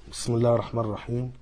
بسم الله الرحمن الرحيم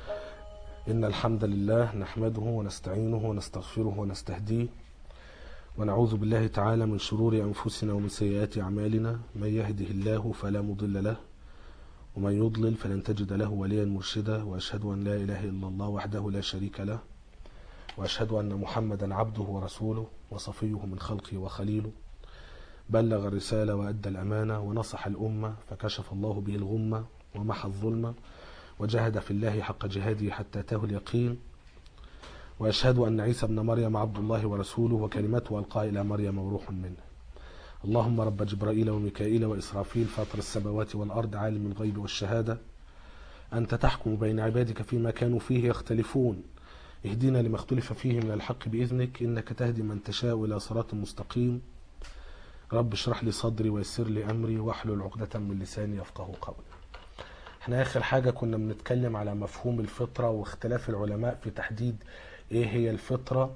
إن الحمد لله نحمده ونستعينه ونستغفره ونستهديه ونعوذ بالله تعالى من شرور أنفسنا ومن سيئات أعمالنا من يهده الله فلا مضل له ومن يضلل فلن تجد له وليا مرشدا وأشهد أن لا إله إلا الله وحده لا شريك له وأشهد أن محمدا عبده ورسوله وصفيه من خلقه وخليله بلغ الرسالة وأدى الأمانة ونصح الأمة فكشف الله به الغمة ومحى الظلمة وجاهد في الله حق جهاده حتى أتاه اليقين وأشهد أن عيسى ابن مريم عبد الله ورسوله وكلمته ألقى إلى مريم وروح منه اللهم رب جبرائيل وميكائيل وإسرافيل فاطر السماوات والأرض عالم الغيب والشهادة أنت تحكم بين عبادك فيما كانوا فيه يختلفون اهدنا لما اختلف فيه من الحق بإذنك إنك تهدي من تشاء إلى صراط مستقيم رب اشرح لي صدري ويسر لي أمري واحلل عقدة من لساني يفقه قولي احنا آخر حاجة كنا بنتكلم على مفهوم الفطرة واختلاف العلماء في تحديد ايه هي الفطرة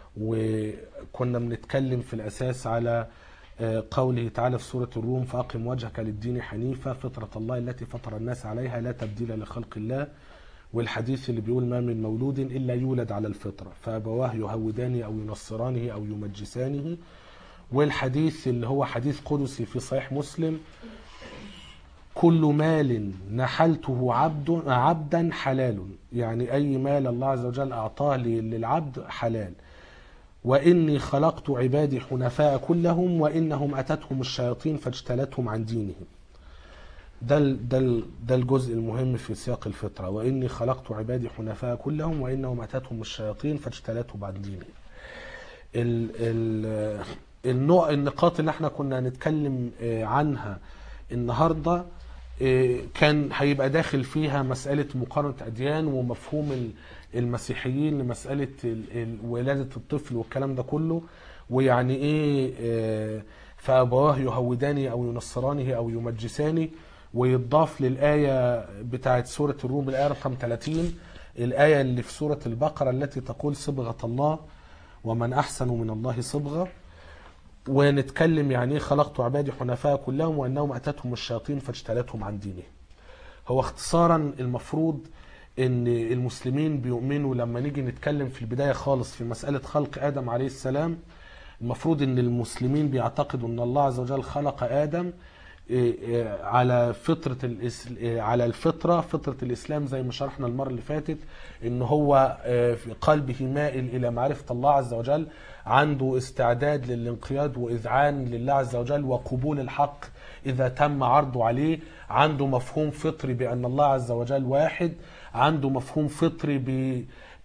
وكنا بنتكلم في الأساس على قوله تعالى في سورة الروم فأقم وجهك للدين حنيفة فطرة الله التي فطر الناس عليها لا تبديل لخلق الله والحديث اللي بيقول ما من مولود إلا يولد على الفطرة فأبواه يهودانه أو ينصرانه أو يمجسانه والحديث اللي هو حديث قدسي في صحيح مسلم كل مال نحلته عبد عبدا حلال يعني أي مال الله عز وجل أعطاه للعبد حلال وإني خلقت عبادي حنفاء كلهم وإنهم أتتهم الشياطين فاجتلتهم عن دينهم ده ده ده الجزء المهم في سياق الفطره واني خلقت عبادي حنفاء كلهم وانهم اتتهم الشياطين فاجتلتهم عن دينهم. ال ال النوع النقاط اللي احنا كنا هنتكلم عنها النهارده كان هيبقى داخل فيها مساله مقارنه اديان ومفهوم المسيحيين لمساله ولاده الطفل والكلام ده كله ويعني ايه فابواه يهوداني او ينصرانه او يمجساني ويضاف للآية بتاعت سورة الروم الآية رقم 30 الآية اللي في سورة البقرة التي تقول صبغة الله ومن أحسن من الله صبغة ونتكلم يعني خلقت عبادي حنفاء كلهم وأنهم أتتهم الشياطين فاجتلتهم عن دينهم هو اختصارا المفروض ان المسلمين بيؤمنوا لما نيجي نتكلم في البداية خالص في مسألة خلق آدم عليه السلام المفروض ان المسلمين بيعتقدوا ان الله عز وجل خلق آدم على فطرة على الفطرة فطرة الإسلام زي ما شرحنا المرة اللي فاتت إن هو في قلبه مائل إلى معرفة الله عز وجل عنده استعداد للانقياد وإذعان لله عز وجل وقبول الحق إذا تم عرضه عليه عنده مفهوم فطري بأن الله عز وجل واحد عنده مفهوم فطري ب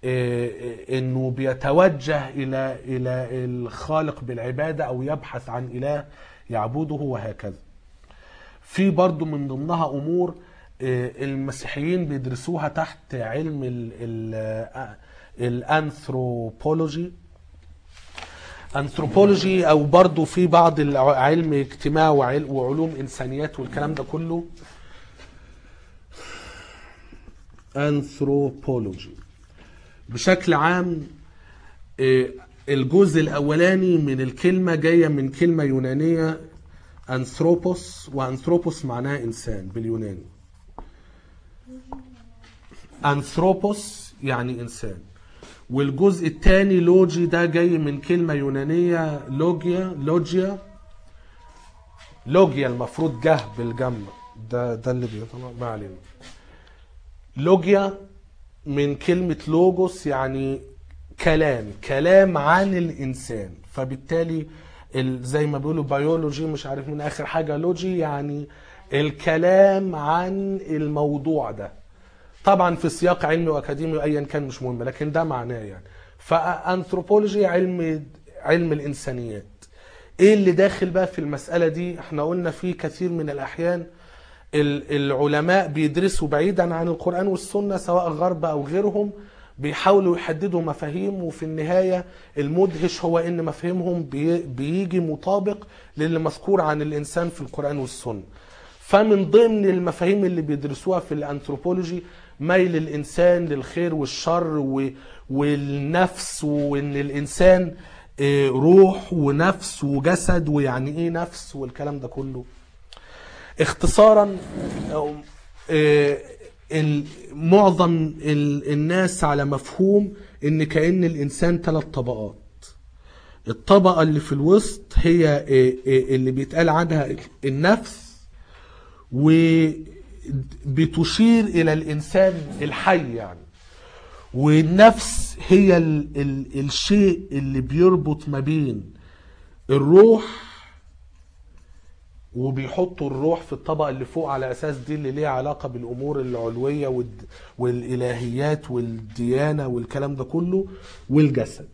انه بيتوجه الى الى الخالق بالعباده او يبحث عن اله يعبده وهكذا في برضو من ضمنها امور المسيحيين بيدرسوها تحت علم الانثروبولوجي انثروبولوجي او برضو في بعض علم اجتماع وعلوم انسانيات والكلام ده كله انثروبولوجي بشكل عام الجزء الاولاني من الكلمه جايه من كلمه يونانيه أنثروبوس وأنثروبوس معناها إنسان باليوناني أنثروبوس يعني إنسان والجزء الثاني لوجي ده جاي من كلمة يونانية لوجيا لوجيا لوجيا المفروض جه بالجمع ده ده اللي بيطلع ما علينا لوجيا من كلمة لوجوس يعني كلام كلام عن الإنسان فبالتالي زي ما بيقولوا بيولوجي مش عارف من اخر حاجه لوجي يعني الكلام عن الموضوع ده طبعا في سياق علمي واكاديمي ايا كان مش مهم لكن ده معناه يعني فانثروبولوجي علم علم الانسانيات ايه اللي داخل بقى في المساله دي احنا قلنا في كثير من الاحيان العلماء بيدرسوا بعيدا عن القران والسنه سواء غرب او غيرهم بيحاولوا يحددوا مفاهيم وفي النهاية المدهش هو ان مفاهيمهم بيجي مطابق للي مذكور عن الانسان في القرآن والسنة فمن ضمن المفاهيم اللي بيدرسوها في الانثروبولوجي ميل الانسان للخير والشر والنفس وان الانسان روح ونفس وجسد ويعني ايه نفس والكلام ده كله اختصارا ال- معظم ال- الناس على مفهوم ان كأن الانسان ثلاث طبقات الطبقة اللي في الوسط هي إيه إيه اللي بيتقال عنها النفس وبتشير الى الانسان الحي يعني والنفس هي ال ال الشيء اللي بيربط ما بين الروح وبيحطوا الروح في الطبقة اللي فوق على أساس دي اللي ليها علاقة بالأمور العلوية والد- والإلهيات والديانة والكلام ده كله والجسد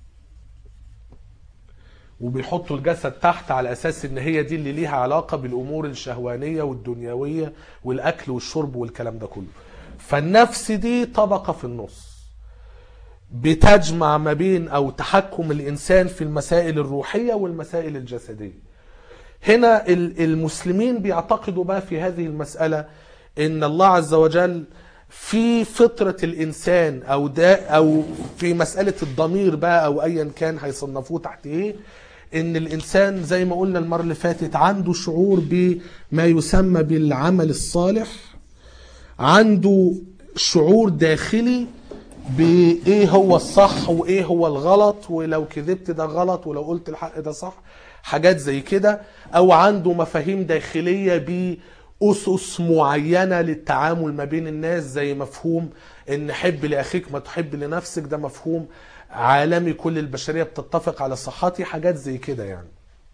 وبيحطوا الجسد تحت على أساس إن هي دي اللي ليها علاقة بالأمور الشهوانية والدنيوية والأكل والشرب والكلام ده كله فالنفس دي طبقة في النص بتجمع ما بين او تحكم الانسان في المسائل الروحيه والمسائل الجسديه. هنا ال- المسلمين بيعتقدوا بقى في هذه المساله ان الله عز وجل في فطره الانسان او ده او في مساله الضمير بقى او ايا كان هيصنفوه تحت ايه ان الانسان زي ما قلنا المره اللي فاتت عنده شعور بما يسمى بالعمل الصالح عنده شعور داخلي بايه هو الصح وايه هو الغلط ولو كذبت ده غلط ولو قلت الحق ده صح حاجات زي كده او عنده مفاهيم داخليه باسس معينه للتعامل ما بين الناس زي مفهوم ان حب لاخيك ما تحب لنفسك ده مفهوم عالمي كل البشريه بتتفق على صحته حاجات زي كده يعني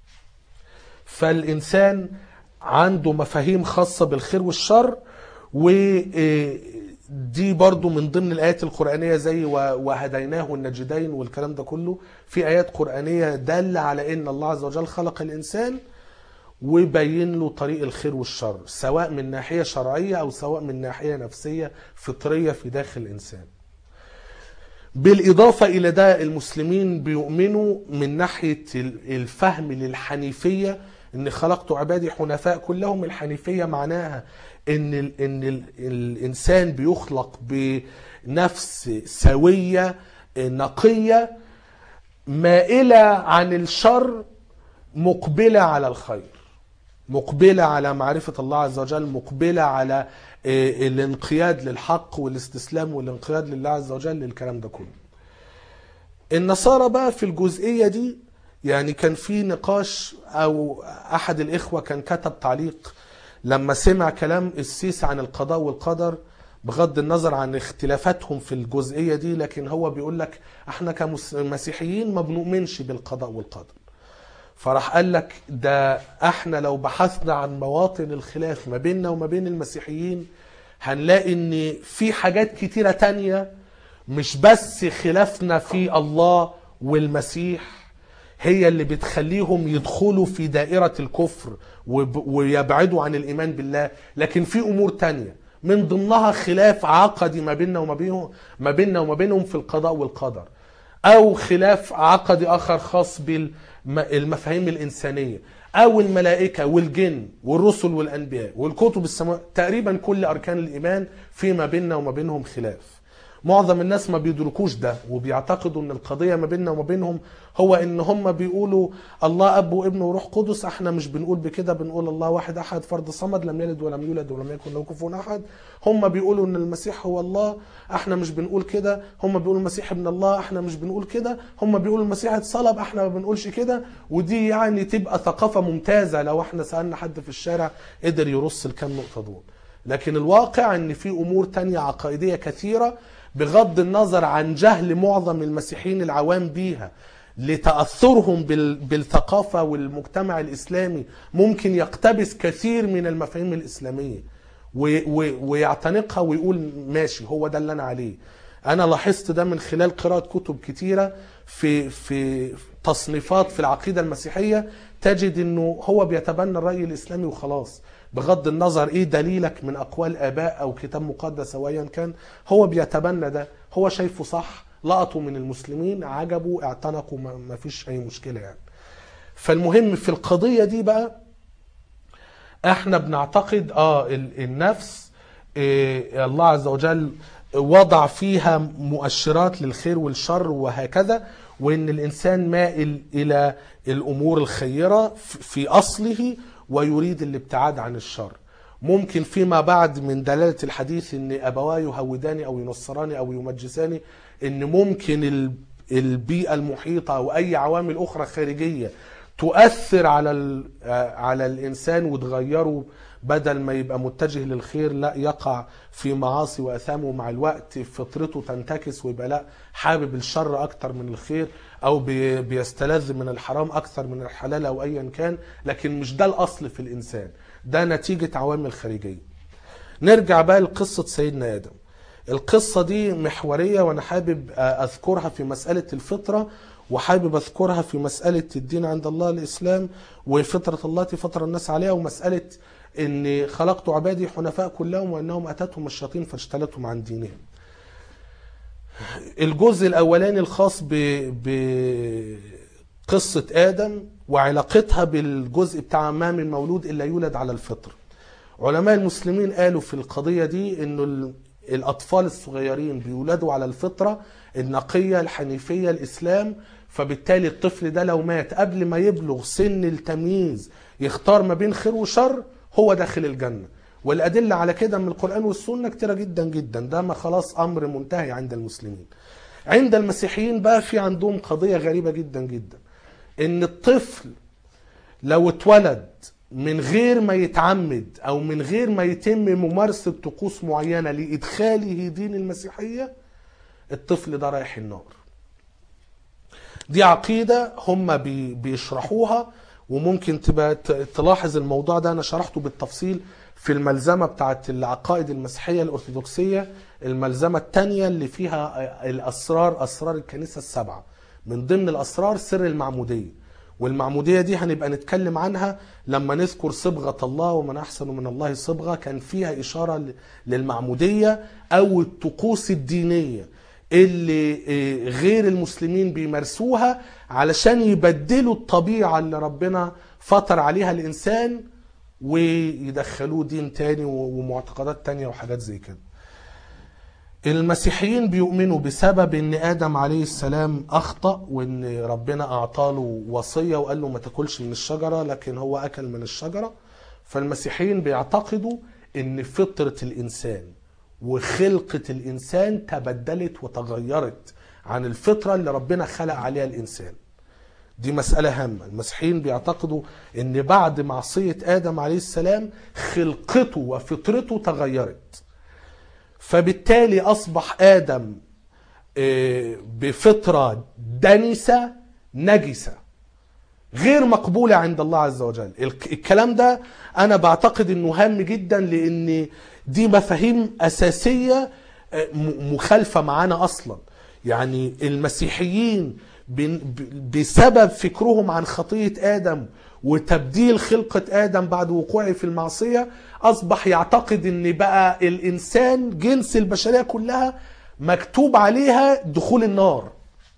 فالإنسان عنده مفاهيم خاصة بالخير والشر ودي برضو من ضمن الآيات القرآنية زي و- وهديناه النجدين والكلام ده كله في آيات قرآنية دالة على أن الله عز وجل خلق الإنسان وبين له طريق الخير والشر سواء من ناحية شرعية أو سواء من ناحية نفسية فطرية في داخل الإنسان بالإضافة إلى ده المسلمين بيؤمنوا من ناحية ال- الفهم للحنيفية إن خلقت عبادي حنفاء كلهم الحنيفية معناها إن ال إن ال الإنسان بيخلق بنفس سوية نقية مائلة عن الشر مقبلة على الخير مقبلة على معرفة الله عز وجل مقبلة على آه، الانقياد للحق والاستسلام والانقياد لله عز وجل للكلام ده كله النصارى بقى في الجزئية دي يعني كان في نقاش او احد الاخوة كان كتب تعليق لما سمع كلام السيسي عن القضاء والقدر بغض النظر عن اختلافاتهم في الجزئية دي لكن هو بيقول لك احنا كمسيحيين ما بنؤمنش بالقضاء والقدر فراح قال لك ده احنا لو بحثنا عن مواطن الخلاف ما بيننا وما بين المسيحيين هنلاقي ان في حاجات كتيرة تانية مش بس خلافنا في الله والمسيح هي اللي بتخليهم يدخلوا في دائرة الكفر وب- ويبعدوا عن الإيمان بالله لكن في أمور تانية من ضمنها خلاف عقدي ما بيننا وما بينهم ما بيننا وما بينهم في القضاء والقدر أو خلاف عقدي آخر خاص بالمفاهيم الإنسانية أو الملائكة والجن والرسل والأنبياء والكتب السماء تقريبا كل أركان الإيمان فيما بيننا وما بينهم خلاف معظم الناس ما بيدركوش ده وبيعتقدوا ان القضيه ما بيننا وما بينهم هو ان هم بيقولوا الله اب وابن وروح قدس احنا مش بنقول بكده بنقول الله واحد احد فرد صمد لم يلد ولم يولد ولم يكن له كفوا احد هم بيقولوا ان المسيح هو الله احنا مش بنقول كده هم بيقولوا المسيح ابن الله احنا مش بنقول كده هم بيقولوا المسيح اتصلب احنا ما بنقولش كده ودي يعني تبقى ثقافه ممتازه لو احنا سالنا حد في الشارع قدر يرص الكام نقطه دول لكن الواقع ان في امور تانية عقائديه كثيره بغض النظر عن جهل معظم المسيحيين العوام بيها لتأثرهم بال- بالثقافة والمجتمع الإسلامي ممكن يقتبس كثير من المفاهيم الإسلامية و- و- ويعتنقها ويقول ماشي هو ده اللي أنا عليه أنا لاحظت ده من خلال قراءة كتب كتيرة في في تصنيفات في العقيدة المسيحية تجد أنه هو بيتبنى الرأي الإسلامي وخلاص بغض النظر ايه دليلك من اقوال اباء او كتاب مقدس او ايا كان هو بيتبنى ده هو شايفه صح لقطوا من المسلمين عجبوا اعتنقوا ما ما فيش اي مشكله يعني فالمهم في القضيه دي بقى احنا بنعتقد اه ال- النفس إيه الله عز وجل وضع فيها مؤشرات للخير والشر وهكذا وان الانسان مائل الى الامور الخيره في- في اصله ويريد الابتعاد عن الشر ممكن فيما بعد من دلالة الحديث ان ابواه يهوداني او ينصراني او يمجساني ان ممكن ال- البيئة المحيطة او اي عوامل اخرى خارجية تؤثر على ال- آه، على الانسان وتغيره بدل ما يبقى متجه للخير لا يقع في معاصي واثام ومع الوقت فطرته تنتكس ويبقى لا حابب الشر اكتر من الخير او بي- بيستلذ من الحرام اكثر من الحلال او ايا كان لكن مش ده الاصل في الانسان ده نتيجة عوامل خارجية نرجع بقى لقصة سيدنا آدم القصة دي محورية وأنا حابب أذكرها في مسألة الفطرة وحابب أذكرها في مسألة الدين عند الله الإسلام وفطرة الله التي فطر الناس عليها ومسألة إن خلقت عبادي حنفاء كلهم وأنهم أتتهم الشياطين فاجتلتهم عن دينهم الجزء الأولاني الخاص ب... بقصة آدم وعلاقتها بالجزء بتاع ما من مولود إلا يولد على الفطر علماء المسلمين قالوا في القضية دي انه ال- الاطفال الصغيرين بيولدوا على الفطرة النقية الحنيفية الاسلام فبالتالي الطفل ده لو مات قبل ما يبلغ سن التمييز يختار ما بين خير وشر هو داخل الجنة والأدلة على كده من القرآن والسنة كتيرة جدا جدا ده ما خلاص أمر منتهي عند المسلمين عند المسيحيين بقى في عندهم قضية غريبة جدا جدا إن الطفل لو اتولد من غير ما يتعمد او من غير ما يتم ممارسه طقوس معينه لادخاله دين المسيحيه الطفل ده رايح النار دي عقيده هم بي بيشرحوها وممكن تبقى ت- تلاحظ الموضوع ده انا شرحته بالتفصيل في الملزمه بتاعت العقائد المسيحيه الارثوذكسيه الملزمه الثانيه اللي فيها الاسرار اسرار الكنيسه السبعه من ضمن الاسرار سر المعموديه والمعمودية دي هنبقى نتكلم عنها لما نذكر صبغة الله ومن أحسن من الله صبغة كان فيها إشارة ل- للمعمودية أو الطقوس الدينية اللي إيه، غير المسلمين بيمارسوها علشان يبدلوا الطبيعة اللي ربنا فطر عليها الإنسان ويدخلوه دين تاني ومعتقدات تانية وحاجات زي كده المسيحيين بيؤمنوا بسبب ان ادم عليه السلام اخطا وان ربنا اعطاله وصيه وقال له ما تاكلش من الشجره لكن هو اكل من الشجره فالمسيحيين بيعتقدوا ان فطره الانسان وخلقه الانسان تبدلت وتغيرت عن الفطره اللي ربنا خلق عليها الانسان دي مسألة هامة المسيحيين بيعتقدوا ان بعد معصية ادم عليه السلام خلقته وفطرته تغيرت فبالتالي اصبح ادم آه، بفطره دنسه نجسه غير مقبوله عند الله عز وجل الك- الكلام ده انا بعتقد انه هام جدا لان دي مفاهيم اساسيه آه، م- مخالفه معانا اصلا يعني المسيحيين بن- ب- بسبب فكرهم عن خطيه ادم وتبديل خلقه ادم بعد وقوعه في المعصيه اصبح يعتقد ان بقى الانسان جنس البشريه كلها مكتوب عليها دخول النار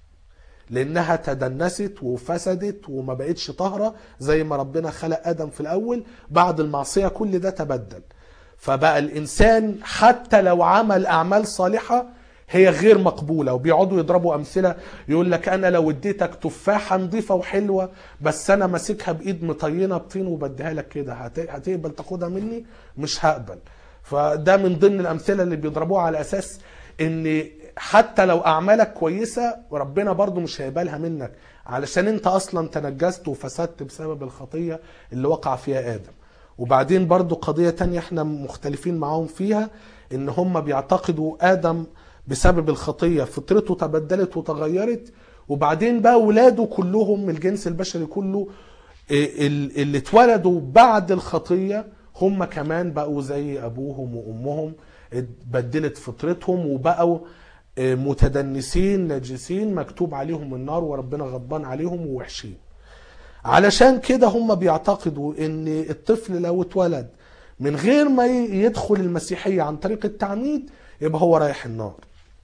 لانها تدنست وفسدت وما بقتش طاهره زي ما ربنا خلق ادم في الاول بعد المعصيه كل ده تبدل فبقى الانسان حتى لو عمل اعمال صالحه هي غير مقبوله وبيقعدوا يضربوا امثله يقول لك انا لو اديتك تفاحه نظيفه وحلوه بس انا ماسكها بايد مطينه بطين وبديها لك كده هت- هتقبل تاخدها مني مش هقبل فده من ضمن الامثله اللي بيضربوها على اساس ان حتى لو اعمالك كويسه ربنا برضو مش هيقبلها منك علشان انت اصلا تنجست وفسدت بسبب الخطيه اللي وقع فيها ادم وبعدين برضو قضيه تانية احنا مختلفين معاهم فيها ان هم بيعتقدوا ادم بسبب الخطيه فطرته تبدلت وتغيرت وبعدين بقى ولاده كلهم من الجنس البشري كله إيه، ال- اللي اتولدوا بعد الخطيه هم كمان بقوا زي ابوهم وامهم اتبدلت فطرتهم وبقوا آه، متدنسين نجسين مكتوب عليهم النار وربنا غضبان عليهم ووحشين علشان كده هم بيعتقدوا ان الطفل لو اتولد من غير ما ي- يدخل المسيحية عن طريق التعميد يبقى هو رايح النار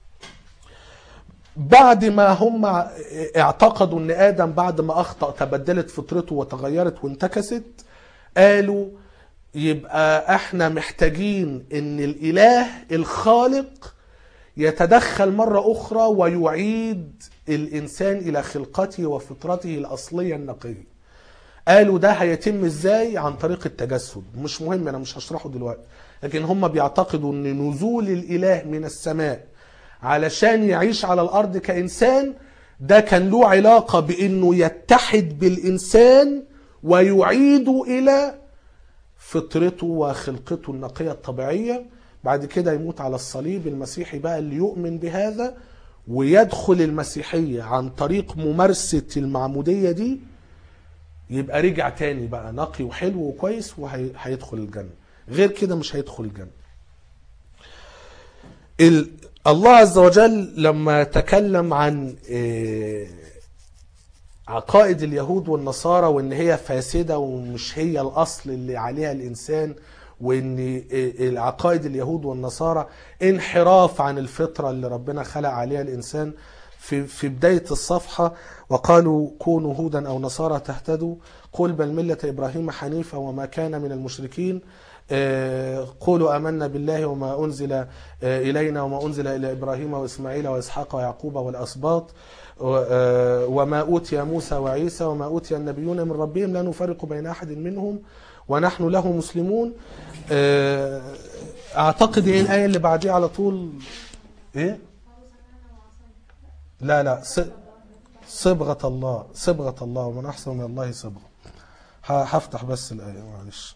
بعد ما هم اعتقدوا ان ادم بعد ما اخطا تبدلت فطرته وتغيرت وانتكست قالوا يبقى احنا محتاجين ان الاله الخالق يتدخل مرة أخرى ويعيد الإنسان إلى خلقته وفطرته الأصلية النقية قالوا ده هيتم ازاي عن طريق التجسد مش مهم انا مش هشرحه دلوقتي لكن هم بيعتقدوا ان نزول الاله من السماء علشان يعيش على الارض كانسان ده كان له علاقه بانه يتحد بالانسان ويعيده الى فطرته وخلقته النقيه الطبيعيه بعد كده يموت على الصليب المسيحي بقى اللي يؤمن بهذا ويدخل المسيحيه عن طريق ممارسه المعموديه دي يبقى رجع تاني بقى نقي وحلو وكويس وهيدخل الجنة غير كده مش هيدخل الجنة ال... الله عز وجل لما تكلم عن آه، عقائد اليهود والنصارى وان هي فاسدة ومش هي الاصل اللي عليها الانسان وان آه، عقائد اليهود والنصارى انحراف عن الفطرة اللي ربنا خلق عليها الانسان في في بداية الصفحة وقالوا كونوا هودا أو نصارى تهتدوا قل بل ملة إبراهيم حنيفا وما كان من المشركين آه، قولوا آمنا بالله وما أنزل آه، إلينا وما أنزل إلى إبراهيم وإسماعيل وإسحاق ويعقوب والأسباط و- آه، وما أوتي موسى وعيسى وما أوتي النبيون من ربهم لا نفرق بين أحد منهم ونحن له مسلمون آه، أعتقد إيه الآية اللي بعديها على طول إيه؟ لا لا ص- صبغة الله صبغة الله ومن أحسن من الله صبغة ه- هفتح بس الآية معلش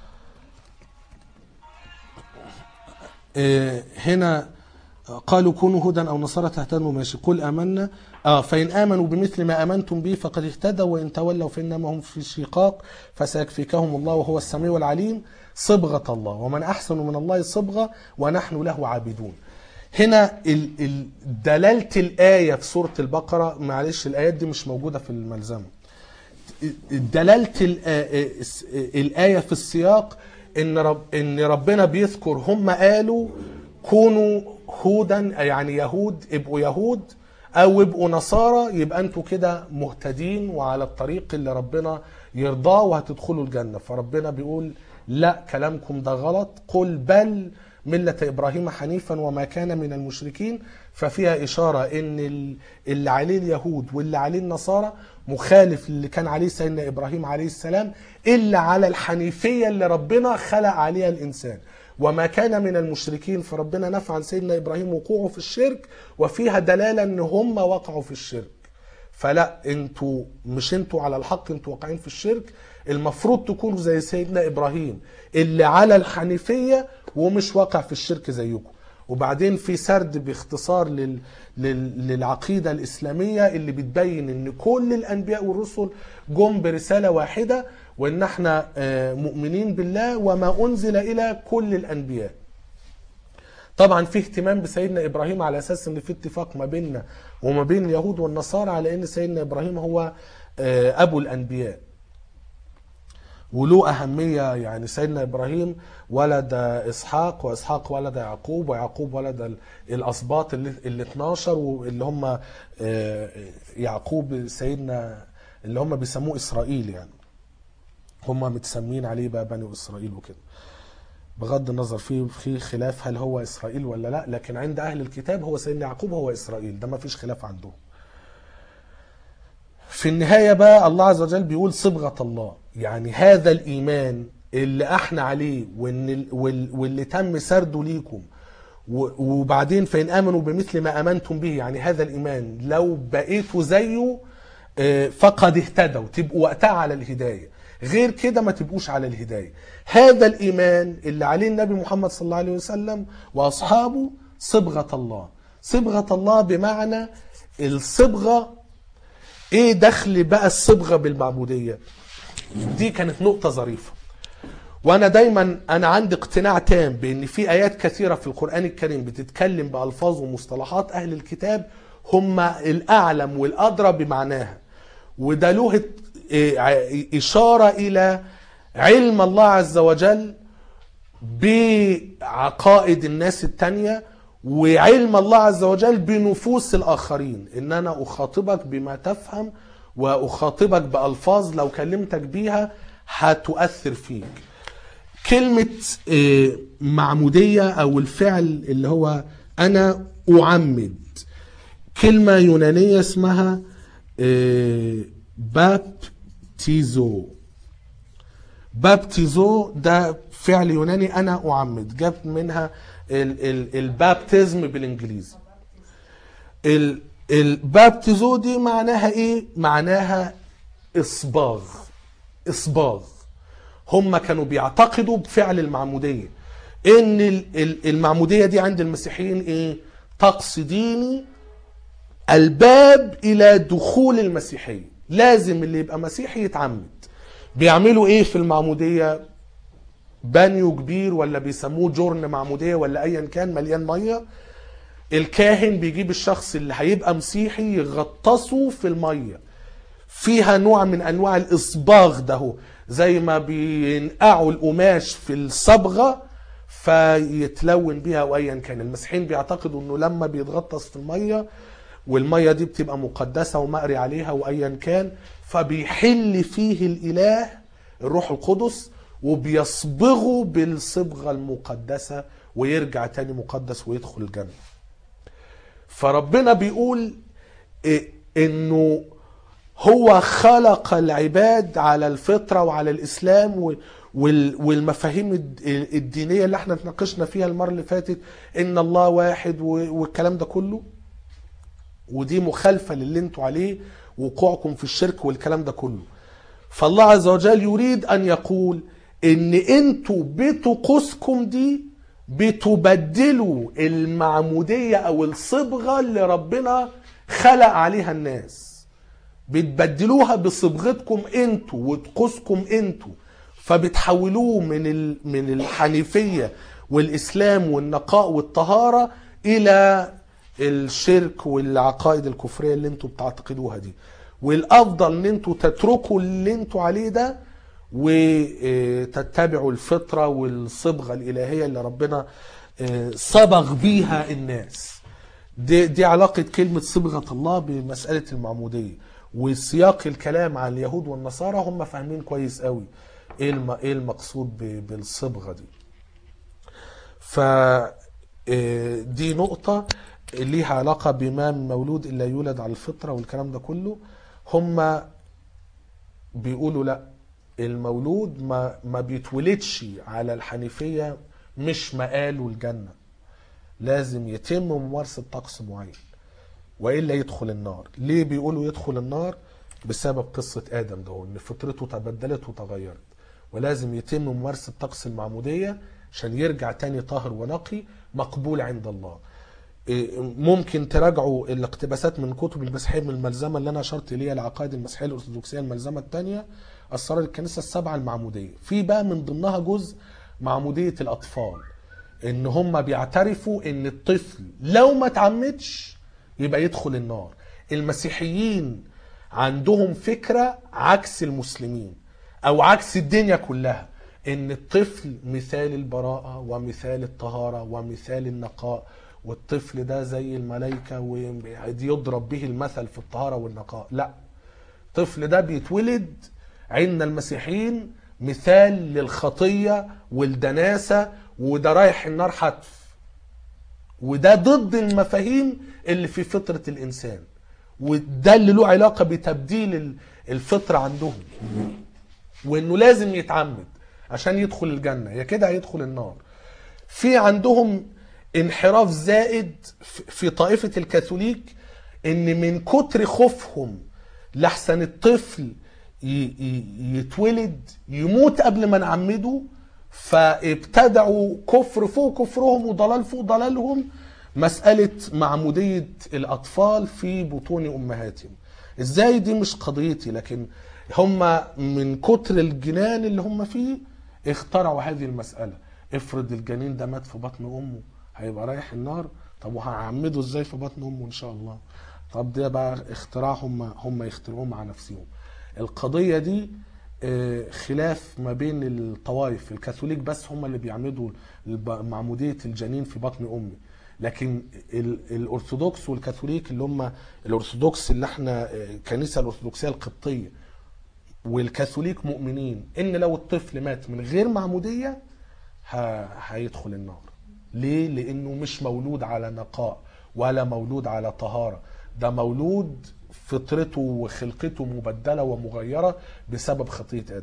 إيه، هنا قالوا كونوا هدى أو نصارى تهتدوا ماشي قل آمنا آه فإن آمنوا بمثل ما آمنتم به فقد اهتدوا وإن تولوا فإنما هم في شقاق فسيكفيكهم الله وهو السميع العليم صبغة الله ومن أحسن من الله صبغة ونحن له عابدون هنا ال- ال- دلالة الآية في سورة البقرة معلش الآيات دي مش موجودة في الملزمة دلالة الآ- الآية في السياق إن رب إن ربنا بيذكر هم قالوا كونوا هودا يعني يهود ابقوا يهود أو ابقوا نصارى يبقى أنتوا كده مهتدين وعلى الطريق اللي ربنا يرضاه وهتدخلوا الجنة فربنا بيقول لا كلامكم ده غلط قل بل ملة إبراهيم حنيفا وما كان من المشركين ففيها إشارة إن ال- اللي عليه اليهود واللي عليه النصارى مخالف اللي كان عليه سيدنا إبراهيم عليه السلام إلا على الحنيفية اللي ربنا خلق عليها الإنسان وما كان من المشركين فربنا نفى عن سيدنا إبراهيم وقوعه في الشرك وفيها دلالة إن هم وقعوا في الشرك فلا انتوا مش انتوا على الحق انتوا واقعين في الشرك المفروض تكونوا زي سيدنا ابراهيم اللي على الحنيفيه ومش واقع في الشرك زيكم وبعدين في سرد باختصار لل... لل... للعقيده الاسلاميه اللي بتبين ان كل الانبياء والرسل جم برساله واحده وان احنا آه، مؤمنين بالله وما انزل الى كل الانبياء طبعا في اهتمام بسيدنا ابراهيم على اساس ان في اتفاق ما بيننا وما بين اليهود والنصارى على ان سيدنا ابراهيم هو آه، ابو الانبياء وله أهمية يعني سيدنا إبراهيم ولد إسحاق وإسحاق ولد يعقوب ويعقوب ولد ال- الأسباط اللي, اللي 12 واللي هم آه، يعقوب سيدنا اللي هم بيسموه إسرائيل يعني هم متسمين عليه بقى بني إسرائيل وكده بغض النظر في في خلاف هل هو إسرائيل ولا لا لكن عند أهل الكتاب هو سيدنا يعقوب هو إسرائيل ده ما فيش خلاف عندهم في النهاية بقى الله عز وجل بيقول صبغة الله يعني هذا الإيمان اللي احنا عليه وإن ال- وال- واللي تم سرده ليكم و- وبعدين فإن آمنوا بمثل ما آمنتم به يعني هذا الإيمان لو بقيتوا زيه آه، فقد اهتدوا تبقوا وقتها على الهداية غير كده ما تبقوش على الهداية هذا الإيمان اللي عليه النبي محمد صلى الله عليه وسلم وأصحابه صبغة الله صبغة الله بمعنى الصبغة ايه دخل بقى الصبغه بالمعبوديه دي كانت نقطه ظريفه وانا دايما انا عندي اقتناع تام بان في ايات كثيره في القران الكريم بتتكلم بالفاظ ومصطلحات اهل الكتاب هم الاعلم والادرى بمعناها وده له إيه، ع- اشاره الى علم الله عز وجل بعقائد الناس التانية وعلم الله عز وجل بنفوس الآخرين إن أنا أخاطبك بما تفهم وأخاطبك بألفاظ لو كلمتك بيها هتؤثر فيك كلمة آه، معمودية أو الفعل اللي هو أنا أعمد كلمة يونانية اسمها آه، بابتيزو بابتيزو ده فعل يوناني انا اعمد جاب منها ال- ال- البابتزم بالانجليزي ال- البابتيزو دي معناها ايه معناها اصباغ اصباغ هم كانوا بيعتقدوا بفعل المعموديه ان ال- ال- المعموديه دي عند المسيحيين ايه طقس ديني الباب الى دخول المسيحيه لازم اللي يبقى مسيحي يتعمد بيعملوا ايه في المعموديه بانيو كبير ولا بيسموه جرن معموديه ولا ايا كان مليان ميه الكاهن بيجيب الشخص اللي هيبقى مسيحي يغطسه في الميه فيها نوع من انواع الاصباغ ده هو. زي ما بينقعوا القماش في الصبغه فيتلون بيها او ايا كان المسيحيين بيعتقدوا انه لما بيتغطس في الميه والميه دي بتبقى مقدسه ومقري عليها وايا كان فبيحل فيه الاله الروح القدس وبيصبغه بالصبغه المقدسه ويرجع تاني مقدس ويدخل الجنه فربنا بيقول إيه انه هو خلق العباد على الفطره وعلى الاسلام و- وال- والمفاهيم الد- الدينيه اللي احنا اتناقشنا فيها المره اللي فاتت ان الله واحد و- والكلام ده كله ودي مخالفه للي انتوا عليه وقوعكم في الشرك والكلام ده كله فالله عز وجل يريد ان يقول ان انتوا بطقوسكم دي بتبدلوا المعموديه او الصبغه اللي ربنا خلق عليها الناس بتبدلوها بصبغتكم انتوا وطقوسكم انتوا فبتحولوه من ال... من الحنيفيه والاسلام والنقاء والطهاره الى الشرك والعقائد الكفريه اللي انتوا بتعتقدوها دي والافضل ان انتوا تتركوا اللي انتوا عليه ده وتتبعوا الفطره والصبغه الالهيه اللي ربنا آه، صبغ بيها الناس دي, دي علاقة كلمة صبغة الله بمسألة المعمودية وسياق الكلام عن اليهود والنصارى هم فاهمين كويس قوي ايه الم- ايه المقصود ب- بالصبغة دي ف آه، دي نقطة ليها علاقة بما من مولود إلا يولد على الفطرة والكلام ده كله هم بيقولوا لا المولود ما ما بيتولدش على الحنيفية مش مقاله الجنة لازم يتم ممارسة طقس معين وإلا يدخل النار ليه بيقولوا يدخل النار بسبب قصة آدم ده إن فطرته تبدلت وتغيرت ولازم يتم ممارسة طقس المعمودية عشان يرجع تاني طاهر ونقي مقبول عند الله إيه، ممكن تراجعوا الاقتباسات من كتب المسيحيه من الملزمه اللي انا اشرت اليها العقائد المسيحيه الارثوذكسيه الملزمه الثانيه اسرار الكنيسه السبعه المعموديه في بقى من ضمنها جزء معموديه الاطفال ان هم بيعترفوا ان الطفل لو ما اتعمدش يبقى يدخل النار المسيحيين عندهم فكره عكس المسلمين او عكس الدنيا كلها ان الطفل مثال البراءه ومثال الطهاره ومثال النقاء والطفل ده زي الملائكه ويضرب به المثل في الطهاره والنقاء لا الطفل ده بيتولد عند المسيحيين مثال للخطيه والدناسه وده رايح النار حتف وده ضد المفاهيم اللي في فطره الانسان وده اللي له علاقه بتبديل ال- الفطره عندهم وانه لازم يتعمد عشان يدخل الجنه يا كده هيدخل النار في عندهم انحراف زائد في- في طائفه الكاثوليك ان من كتر خوفهم لحسن الطفل ي- ي- يتولد يموت قبل ما نعمده فابتدعوا كفر فوق كفرهم وضلال فوق ضلالهم مسألة معمودية الأطفال في بطون أمهاتهم إزاي دي مش قضيتي لكن هم من كتر الجنان اللي هم فيه اخترعوا هذه المسألة افرض الجنين ده مات في بطن أمه هيبقى رايح النار طب وهعمده ازاي في بطن أمه إن شاء الله طب ده بقى اختراع هم هم يخترعوه مع نفسهم القضية دي آه، خلاف ما بين الطوائف الكاثوليك بس هم اللي بيعمدوا الب- معمودية الجنين في بطن أمي لكن ال- الأرثوذكس والكاثوليك اللي هم الأرثوذكس اللي احنا آه، الكنيسة الأرثوذكسية القبطية والكاثوليك مؤمنين ان لو الطفل مات من غير معمودية ه- هيدخل النار ليه؟ لانه مش مولود على نقاء ولا مولود على طهارة ده مولود فطرته وخلقته مبدلة ومغيرة بسبب خطية آدم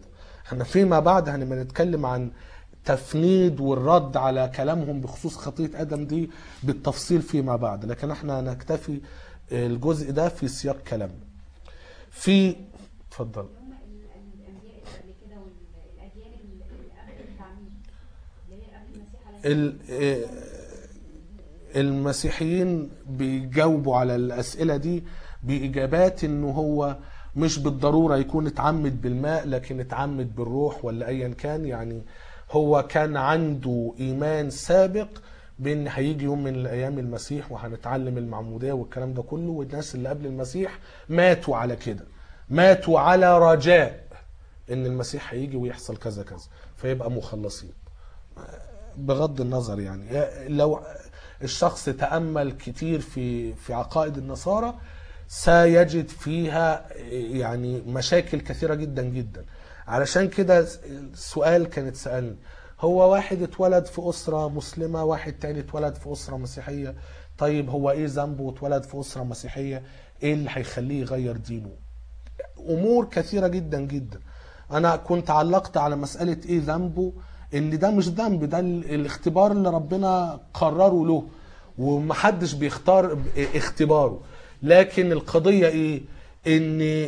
احنا فيما بعد هنبقى نتكلم عن تفنيد والرد على كلامهم بخصوص خطية آدم دي بالتفصيل فيما بعد لكن احنا نكتفي الجزء ده في سياق كلامنا في اتفضل هم ال- الانبياء اللي قبل كده والاديان اللي قبل التعميم اللي هي قبل المسيح عليه ال- آه، المسيحيين بيجاوبوا على الأسئلة دي بإجابات إنه هو مش بالضرورة يكون اتعمد بالماء لكن اتعمد بالروح ولا أيا كان يعني هو كان عنده إيمان سابق بأن هيجي يوم من الأيام المسيح وهنتعلم المعمودية والكلام ده كله والناس اللي قبل المسيح ماتوا على كده ماتوا على رجاء إن المسيح هيجي ويحصل كذا كذا فيبقى مخلصين بغض النظر يعني لو الشخص تأمل كتير في في عقائد النصارى سيجد فيها يعني مشاكل كثيرة جدا جدا علشان كده السؤال كانت سألني هو واحد اتولد في أسرة مسلمة واحد تاني اتولد في أسرة مسيحية طيب هو ايه ذنبه اتولد في أسرة مسيحية ايه اللي هيخليه يغير دينه امور كثيره جدا جدا انا كنت علقت على مساله ايه ذنبه ان ده مش ذنب ده ال- الاختبار اللي ربنا قرره له ومحدش بيختار ب- اختباره لكن القضيه ايه ان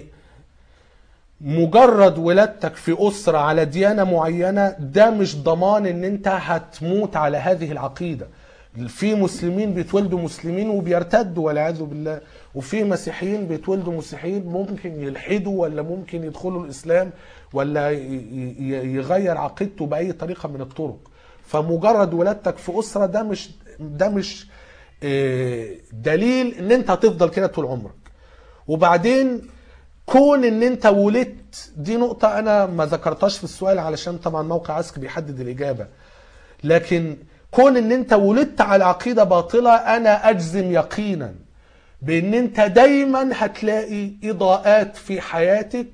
مجرد ولادتك في أسرة على ديانة معينة ده مش ضمان ان انت هتموت على هذه العقيدة في مسلمين بيتولدوا مسلمين وبيرتدوا والعياذ بالله وفي مسيحيين بيتولدوا مسيحيين ممكن يلحدوا ولا ممكن يدخلوا الإسلام ولا ي- ي- يغير عقيدته بأي طريقة من الطرق فمجرد ولادتك في أسرة ده مش ده مش آه، دليل ان انت هتفضل كده طول عمرك وبعدين كون ان انت ولدت دي نقطة انا ما ذكرتهاش في السؤال علشان طبعا موقع عسك بيحدد الاجابة لكن كون ان انت ولدت على عقيدة باطلة انا اجزم يقينا بان انت دايما هتلاقي اضاءات في حياتك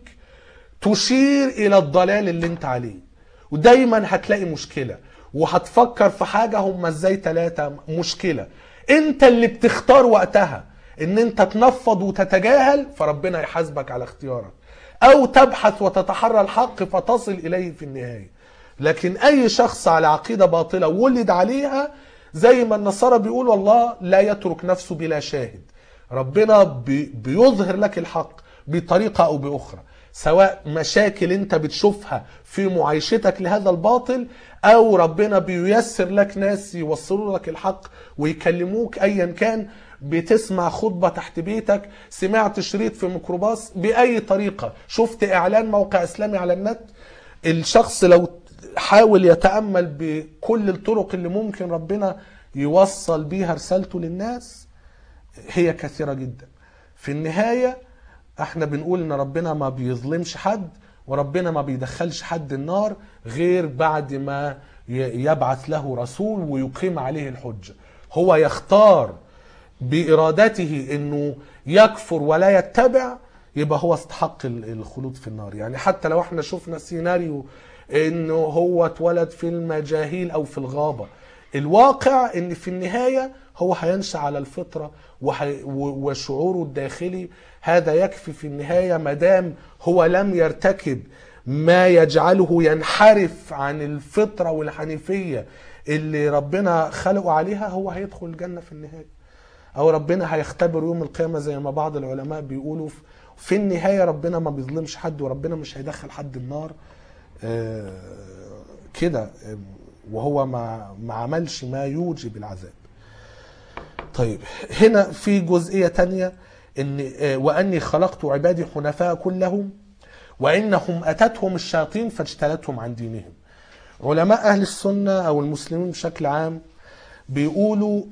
تشير الى الضلال اللي انت عليه ودايما هتلاقي مشكلة وهتفكر في حاجة هم ازاي ثلاثة مشكلة انت اللي بتختار وقتها ان انت تنفض وتتجاهل فربنا يحاسبك على اختيارك او تبحث وتتحرى الحق فتصل اليه في النهاية لكن اي شخص على عقيدة باطلة ولد عليها زي ما النصارى بيقولوا الله لا يترك نفسه بلا شاهد ربنا بي- بيظهر لك الحق بطريقة او باخرى سواء مشاكل انت بتشوفها في معايشتك لهذا الباطل او ربنا بييسر لك ناس يوصلوا لك الحق ويكلموك ايا كان بتسمع خطبة تحت بيتك سمعت شريط في ميكروباص بأي طريقة شفت إعلان موقع إسلامي على النت الشخص لو حاول يتأمل بكل الطرق اللي ممكن ربنا يوصل بيها رسالته للناس هي كثيرة جدا في النهاية احنا بنقول ان ربنا ما بيظلمش حد وربنا ما بيدخلش حد النار غير بعد ما ي- يبعث له رسول ويقيم عليه الحجة هو يختار بإرادته انه يكفر ولا يتبع يبقى هو استحق ال- الخلود في النار يعني حتى لو احنا شفنا سيناريو انه هو اتولد في المجاهيل او في الغابة الواقع ان في النهاية هو هينشأ على الفطرة وحي- و- وشعوره الداخلي هذا يكفي في النهاية مدام هو لم يرتكب ما يجعله ينحرف عن الفطرة والحنيفية اللي ربنا خلقه عليها هو هيدخل الجنة في النهاية او ربنا هيختبر يوم القيامه زي ما بعض العلماء بيقولوا في- في النهايه ربنا ما بيظلمش حد وربنا مش هيدخل حد النار آه، كده آه، وهو ما ما عملش ما يوجب العذاب طيب هنا في جزئيه تانية ان آه، واني خلقت عبادي حنفاء كلهم وانهم اتتهم الشياطين فاجتلتهم عن دينهم علماء اهل السنه او المسلمين بشكل عام بيقولوا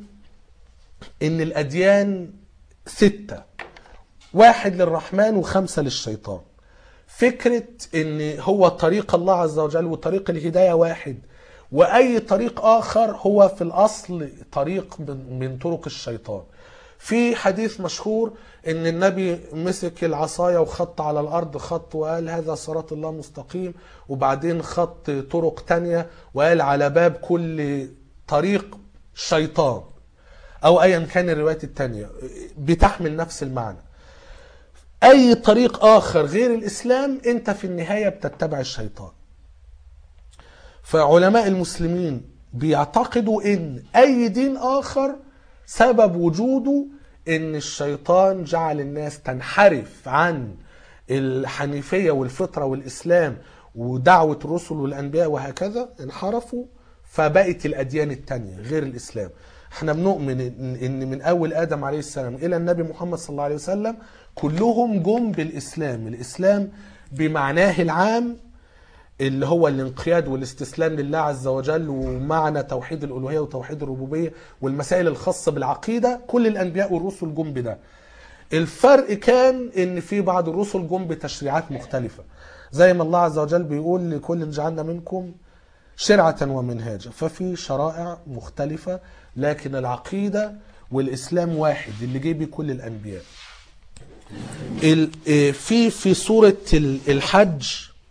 ان الاديان ستة واحد للرحمن وخمسة للشيطان فكرة ان هو طريق الله عز وجل وطريق الهداية واحد واي طريق اخر هو في الاصل طريق من, من طرق الشيطان في حديث مشهور ان النبي مسك العصاية وخط على الارض خط وقال هذا صراط الله مستقيم وبعدين خط طرق تانية وقال على باب كل طريق شيطان او ايا كان الروايات التانية بتحمل نفس المعنى اي طريق اخر غير الاسلام انت في النهاية بتتبع الشيطان فعلماء المسلمين بيعتقدوا ان اي دين اخر سبب وجوده ان الشيطان جعل الناس تنحرف عن الحنيفية والفطرة والاسلام ودعوة الرسل والانبياء وهكذا انحرفوا فبقت الاديان التانية غير الاسلام احنا بنؤمن ان إن من اول ادم عليه السلام الى النبي محمد صلى الله عليه وسلم كلهم جم بالاسلام الاسلام بمعناه العام اللي هو الانقياد والاستسلام لله عز وجل ومعنى توحيد الالوهيه وتوحيد الربوبيه والمسائل الخاصه بالعقيده كل الانبياء والرسل جم بده. الفرق كان ان في بعض الرسل جم بتشريعات مختلفه زي ما الله عز وجل بيقول لكل جعلنا منكم شرعه ومنهاجا ففي شرائع مختلفه لكن العقيده والاسلام واحد اللي جه بيه كل الانبياء. ال- إيه، في في سوره ال- الحج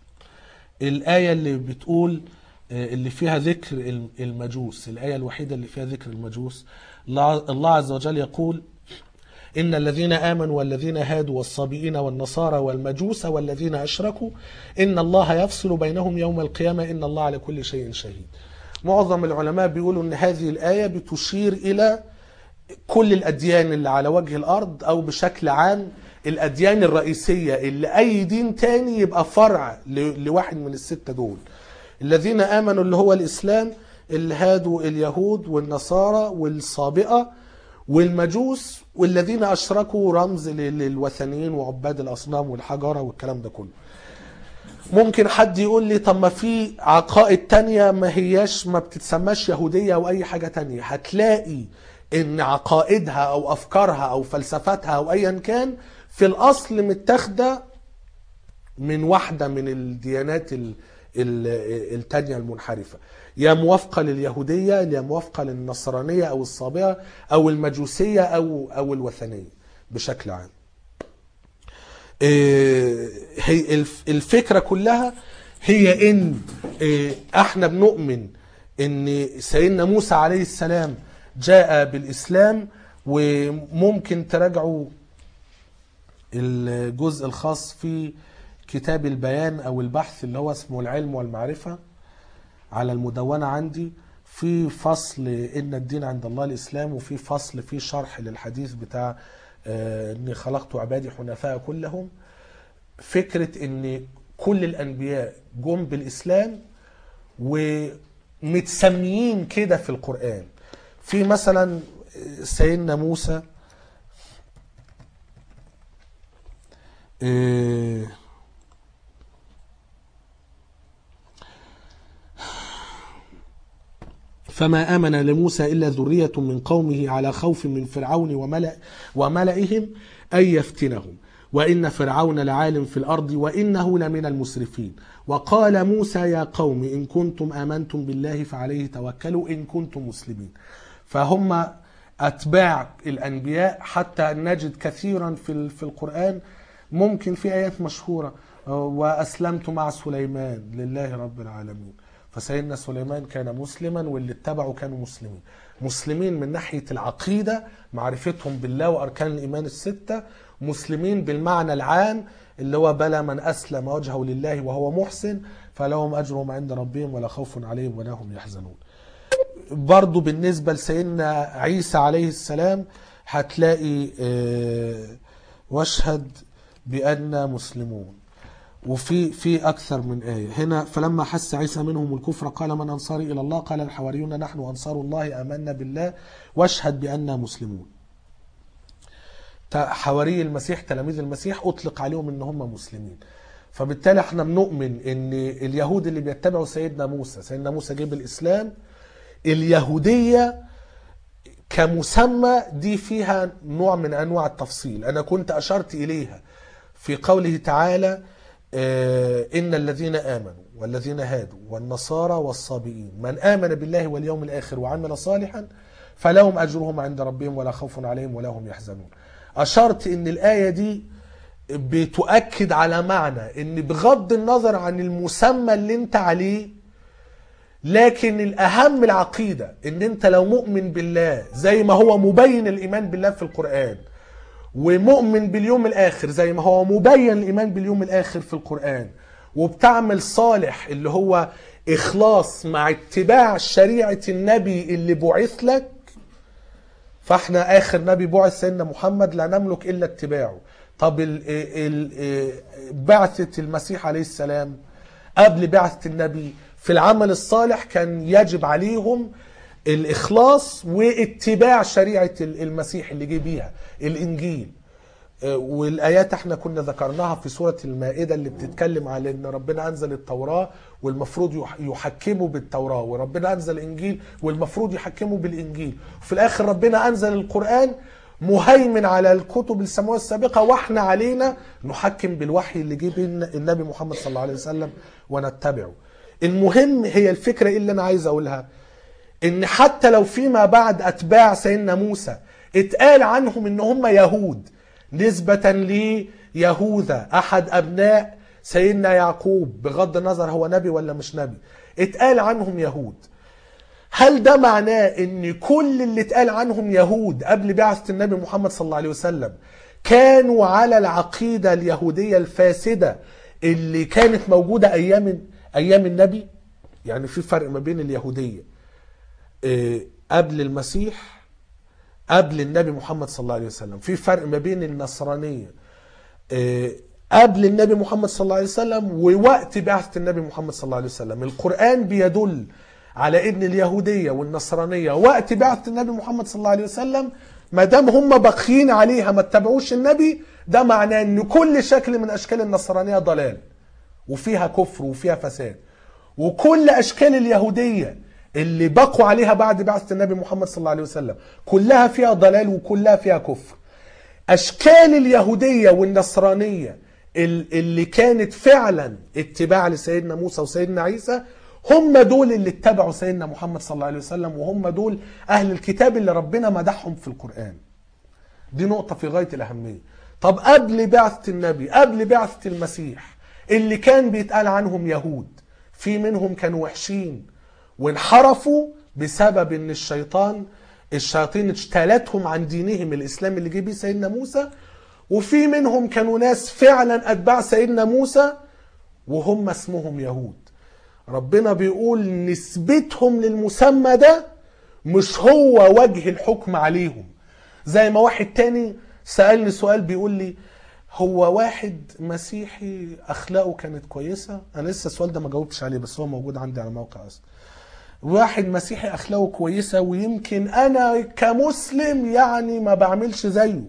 الآية اللي بتقول آه، اللي فيها ذكر الم- المجوس الآية الوحيدة اللي فيها ذكر المجوس الله الله عز وجل يقول إن الذين آمنوا والذين هادوا والصابئين والنصارى والمجوس والذين أشركوا إن الله يفصل بينهم يوم القيامة إن الله على كل شيء شهيد معظم العلماء بيقولوا إن هذه الآية بتشير إلى كل الأديان اللي على وجه الأرض أو بشكل عام الأديان الرئيسية اللي أي دين تاني يبقى فرع ل- لواحد من الستة دول الذين آمنوا اللي هو الإسلام اللي هادوا اليهود والنصارى والصابئة والمجوس والذين أشركوا رمز لل- للوثنيين وعباد الأصنام والحجارة والكلام ده كله ممكن حد يقول لي طب ما في عقائد تانية ما هياش ما بتتسماش يهودية أو أي حاجة تانية هتلاقي إن عقائدها أو أفكارها أو فلسفتها أو أيا كان في الأصل متاخدة من واحدة من الديانات ال- ال- التانية المنحرفة يا موافقة لليهودية يا موافقة للنصرانية أو الصابئة أو المجوسية أو أو الوثنية بشكل عام آه، هي الف- الفكرة كلها هي ان آه، احنا بنؤمن ان سيدنا موسى عليه السلام جاء بالاسلام وممكن تراجعوا الجزء الخاص في كتاب البيان او البحث اللي هو اسمه العلم والمعرفة على المدونة عندي في فصل ان الدين عند الله الاسلام وفي فصل في شرح للحديث بتاع آه، اني خلقت عبادي حنفاء كلهم فكرة ان كل الانبياء جم بالاسلام ومتسميين كده في القرآن في مثلا سيدنا موسى آه، فما آمن لموسى إلا ذرية من قومه على خوف من فرعون وملأ وملئهم أن يفتنهم وإن فرعون لعالم في الأرض وإنه لمن المسرفين وقال موسى يا قوم إن كنتم آمنتم بالله فعليه توكلوا إن كنتم مسلمين فهم أتباع الأنبياء حتى نجد كثيرا في ال- في القرآن ممكن في آيات مشهورة وأسلمت مع سليمان لله رب العالمين فسيدنا سليمان كان مسلما واللي اتبعوا كانوا مسلمين مسلمين من ناحية العقيدة معرفتهم بالله وأركان الإيمان الستة مسلمين بالمعنى العام اللي هو بلى من أسلم وجهه لله وهو محسن فلهم أجرهم عند ربهم ولا خوف عليهم ولا هم يحزنون برضو بالنسبة لسيدنا عيسى عليه السلام هتلاقي آه، واشهد بأننا مسلمون وفي في اكثر من ايه هنا فلما حس عيسى منهم الكفر قال من انصاري الى الله قال الحواريون نحن انصار الله امنا بالله واشهد باننا مسلمون ت- حواري المسيح تلاميذ المسيح اطلق عليهم ان هم مسلمين فبالتالي احنا بنؤمن ان اليهود اللي بيتبعوا سيدنا موسى سيدنا موسى جيب الاسلام اليهوديه كمسمى دي فيها نوع من انواع التفصيل انا كنت اشرت اليها في قوله تعالى آه، ان الذين امنوا والذين هادوا والنصارى والصابئين من امن بالله واليوم الاخر وعمل صالحا فلهم اجرهم عند ربهم ولا خوف عليهم ولا هم يحزنون اشرت ان الايه دي بتؤكد على معنى ان بغض النظر عن المسمى اللي انت عليه لكن الاهم العقيده ان انت لو مؤمن بالله زي ما هو مبين الايمان بالله في القران ومؤمن باليوم الاخر زي ما هو مبين الايمان باليوم الاخر في القران وبتعمل صالح اللي هو اخلاص مع اتباع شريعه النبي اللي بعث لك فاحنا اخر نبي بعث سيدنا محمد لا نملك الا اتباعه طب ال ال بعثه المسيح عليه السلام قبل بعثه النبي في العمل الصالح كان يجب عليهم الاخلاص واتباع شريعه المسيح اللي جه بيها الانجيل والايات احنا كنا ذكرناها في سوره المائده اللي بتتكلم على ان ربنا انزل التوراه والمفروض يح- يحكموا بالتوراه وربنا انزل الانجيل والمفروض يحكموا بالانجيل وفي الاخر ربنا انزل القران مهيمن على الكتب السماويه السابقه واحنا علينا نحكم بالوحي اللي جه بين النبي محمد صلى الله عليه وسلم ونتبعه المهم هي الفكره اللي انا عايز اقولها ان حتى لو فيما بعد اتباع سيدنا موسى اتقال عنهم ان هم يهود نسبة ليهوذا احد ابناء سيدنا يعقوب بغض النظر هو نبي ولا مش نبي اتقال عنهم يهود هل ده معناه ان كل اللي اتقال عنهم يهود قبل بعثة النبي محمد صلى الله عليه وسلم كانوا على العقيدة اليهودية الفاسدة اللي كانت موجودة ايام ايام النبي يعني في فرق ما بين اليهودية آه، قبل المسيح قبل النبي محمد صلى الله عليه وسلم في فرق ما بين النصرانية آه، قبل النبي محمد صلى الله عليه وسلم ووقت بعثة النبي محمد صلى الله عليه وسلم القرآن بيدل على ان اليهودية والنصرانية وقت بعثة النبي محمد صلى الله عليه وسلم ما دام هم باقيين عليها ما اتبعوش النبي ده معناه ان كل شكل من اشكال النصرانية ضلال وفيها كفر وفيها فساد وكل اشكال اليهوديه اللي بقوا عليها بعد بعثه النبي محمد صلى الله عليه وسلم كلها فيها ضلال وكلها فيها كفر اشكال اليهوديه والنصرانيه ال- اللي كانت فعلا اتباع لسيدنا موسى وسيدنا عيسى هم دول اللي اتبعوا سيدنا محمد صلى الله عليه وسلم وهم دول اهل الكتاب اللي ربنا مدحهم في القران دي نقطة في غاية الأهمية طب قبل بعثة النبي قبل بعثة المسيح اللي كان بيتقال عنهم يهود في منهم كانوا وحشين وانحرفوا بسبب ان الشيطان الشياطين اجتالتهم عن دينهم الاسلام اللي جه بيه سيدنا موسى وفي منهم كانوا ناس فعلا اتباع سيدنا موسى وهم اسمهم يهود ربنا بيقول نسبتهم للمسمى ده مش هو وجه الحكم عليهم زي ما واحد تاني سألني سؤال بيقول لي هو واحد مسيحي اخلاقه كانت كويسه انا لسه السؤال ده ما جاوبتش عليه بس هو موجود عندي على موقع اصلا واحد مسيحي اخلاقه كويسه ويمكن انا كمسلم يعني ما بعملش زيه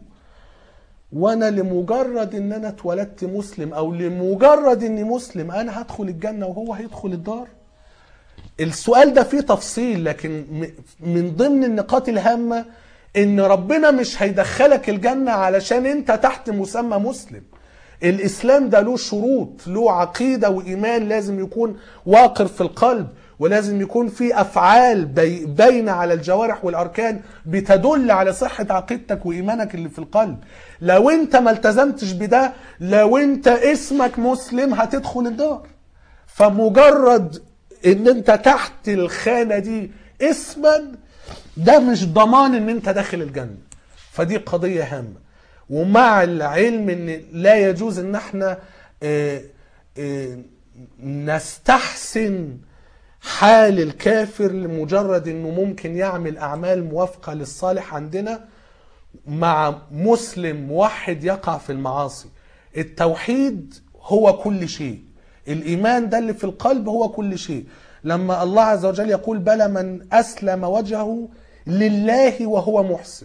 وانا لمجرد ان انا اتولدت مسلم او لمجرد اني مسلم انا هدخل الجنه وهو هيدخل الدار السؤال ده فيه تفصيل لكن م- من ضمن النقاط الهامة ان ربنا مش هيدخلك الجنة علشان انت تحت مسمى مسلم الاسلام ده له شروط له عقيدة وايمان لازم يكون واقر في القلب ولازم يكون في افعال بي- باينة على الجوارح والاركان بتدل على صحة عقيدتك وايمانك اللي في القلب لو انت ما التزمتش بده لو انت اسمك مسلم هتدخل الدار فمجرد ان انت تحت الخانه دي اسما ده مش ضمان ان انت داخل الجنه فدي قضيه هامه ومع العلم ان لا يجوز ان احنا آه، آه، نستحسن حال الكافر لمجرد انه ممكن يعمل اعمال موافقه للصالح عندنا مع مسلم موحد يقع في المعاصي التوحيد هو كل شيء الإيمان ده اللي في القلب هو كل شيء لما الله عز وجل يقول بلى من أسلم وجهه لله وهو محسن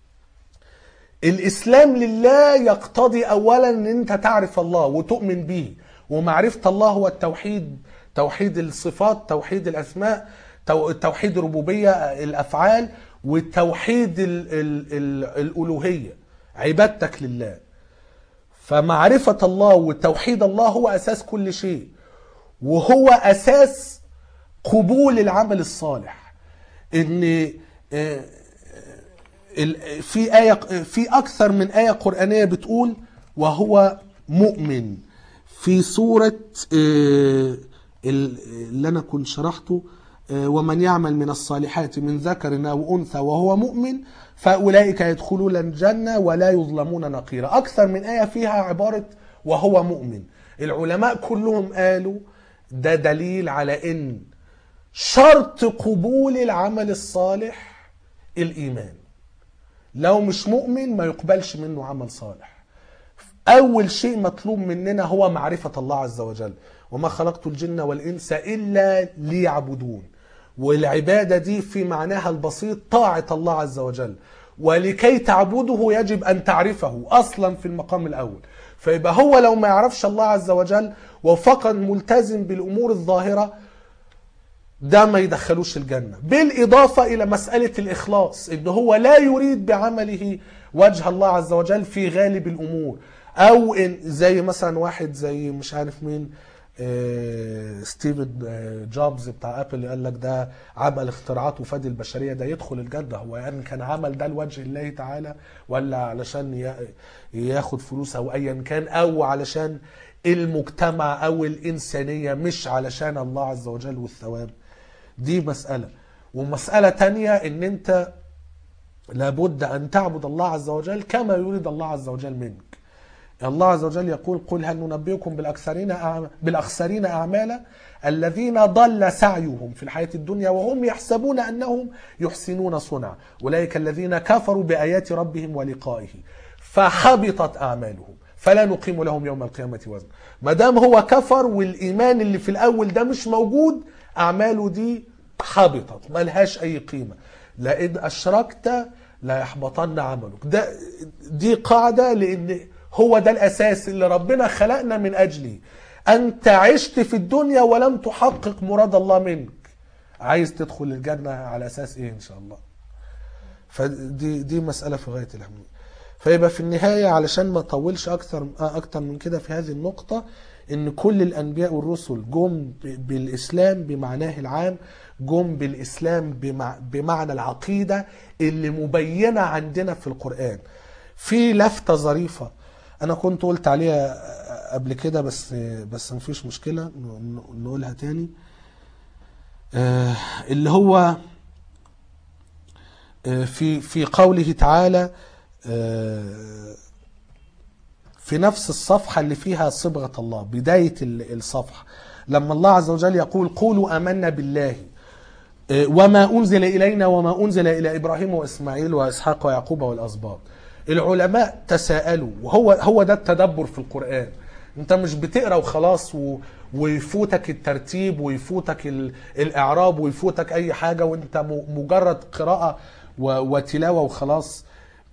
الإسلام لله يقتضي أولا أن أنت تعرف الله وتؤمن به ومعرفة الله هو التوحيد توحيد الصفات توحيد الأسماء تو- توحيد الربوبية الأفعال وتوحيد ال ال ال الألوهية عبادتك لله فمعرفة الله وتوحيد الله هو أساس كل شيء وهو أساس قبول العمل الصالح إن آه، ال- في آية في أكثر من آية قرآنية بتقول وهو مؤمن في سورة آه، ال- اللي أنا كنت شرحته آه، ومن يعمل من الصالحات من ذكر أو أنثى وهو مؤمن فأولئك يدخلون الجنة ولا يظلمون نقيرا أكثر من آية فيها عبارة وهو مؤمن العلماء كلهم قالوا ده دليل على ان شرط قبول العمل الصالح الايمان لو مش مؤمن ما يقبلش منه عمل صالح اول شيء مطلوب مننا هو معرفه الله عز وجل وما خلقت الجن والانس الا ليعبدون والعباده دي في معناها البسيط طاعه الله عز وجل ولكي تعبده يجب ان تعرفه اصلا في المقام الاول فيبقى هو لو ما يعرفش الله عز وجل وفقط ملتزم بالامور الظاهره ده ما يدخلوش الجنة بالإضافة إلى مسألة الإخلاص إن هو لا يريد بعمله وجه الله عز وجل في غالب الأمور أو إن زي مثلا واحد زي مش عارف مين آه، ستيفن آه، جوبز بتاع ابل قال لك ده عمل اختراعات وفاد البشريه ده يدخل الجنه هو يعني كان عمل ده لوجه الله تعالى ولا علشان ي- ياخد فلوس او ايا كان او علشان المجتمع او الانسانيه مش علشان الله عز وجل والثواب دي مساله ومساله تانية ان انت لابد ان تعبد الله عز وجل كما يريد الله عز وجل منك الله عز وجل يقول قل هل ننبئكم بالأكثرين أعم- بالأخسرين أعمالا الذين ضل سعيهم في الحياة الدنيا وهم يحسبون أنهم يحسنون صنعا أولئك الذين كفروا بآيات ربهم ولقائه فحبطت أعمالهم فلا نقيم لهم يوم القيامة وزنا ما دام هو كفر والإيمان اللي في الأول ده مش موجود أعماله دي حبطت ملهاش أي قيمة لئن أشركت لا يحبطن عملك ده دي قاعدة لأن هو ده الأساس اللي ربنا خلقنا من أجله أنت عشت في الدنيا ولم تحقق مراد الله منك عايز تدخل الجنة على أساس إيه إن شاء الله فدي دي مسألة في غاية الأهمية فيبقى في النهاية علشان ما اطولش أكثر أكثر من كده في هذه النقطة إن كل الأنبياء والرسل جم ب- بالإسلام بمعناه العام جم بالإسلام بمع بمعنى العقيدة اللي مبينة عندنا في القرآن في لفتة ظريفة أنا كنت قلت عليها قبل كده بس بس مفيش مشكلة ن- ن- نقولها تاني آه، اللي هو آه، في في قوله تعالى آه، في نفس الصفحة اللي فيها صبغة الله بداية ال- الصفحة لما الله عز وجل يقول قولوا آمنا بالله آه، وما أنزل إلينا وما أنزل إلى إبراهيم وإسماعيل وإسحاق ويعقوب والأسباط العلماء تساءلوا وهو هو ده التدبر في القرآن انت مش بتقرا وخلاص و... ويفوتك الترتيب ويفوتك ال... الاعراب ويفوتك اي حاجه وانت م... مجرد قراءه و... وتلاوه وخلاص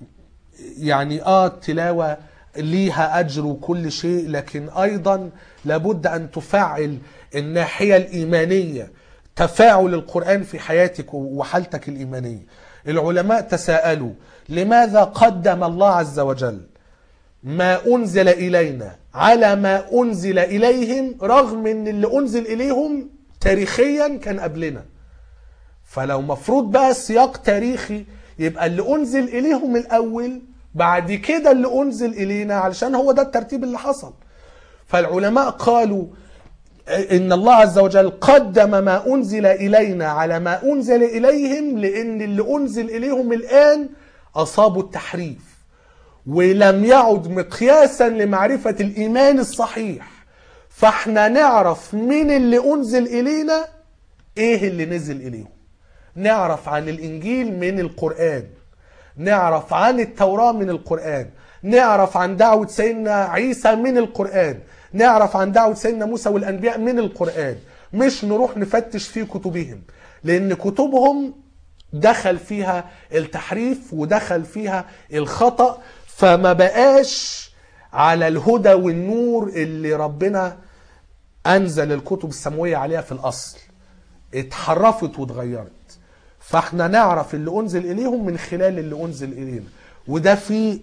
يعني اه التلاوة ليها أجر وكل شيء لكن أيضا لابد أن تفعل الناحية الإيمانية تفاعل القرآن في حياتك وحالتك الإيمانية العلماء تساءلوا لماذا قدم الله عز وجل ما أنزل إلينا على ما أنزل إليهم رغم أن اللي أنزل إليهم تاريخيا كان قبلنا فلو مفروض بقى سياق تاريخي يبقى اللي انزل اليهم الاول بعد كده اللي انزل الينا علشان هو ده الترتيب اللي حصل فالعلماء قالوا ان الله عز وجل قدم ما انزل الينا على ما انزل اليهم لان اللي انزل اليهم الان اصابوا التحريف ولم يعد مقياسا لمعرفة الإيمان الصحيح فاحنا نعرف من اللي أنزل إلينا إيه اللي نزل إليهم نعرف عن الإنجيل من القرآن نعرف عن التوراة من القرآن نعرف عن دعوة سيدنا عيسى من القرآن نعرف عن دعوة سيدنا موسى والأنبياء من القرآن مش نروح نفتش في كتبهم لأن كتبهم دخل فيها التحريف ودخل فيها الخطأ فما بقاش على الهدى والنور اللي ربنا أنزل الكتب السماوية عليها في الأصل اتحرفت واتغيرت فاحنا نعرف اللي أنزل إليهم من خلال اللي أنزل إلينا وده في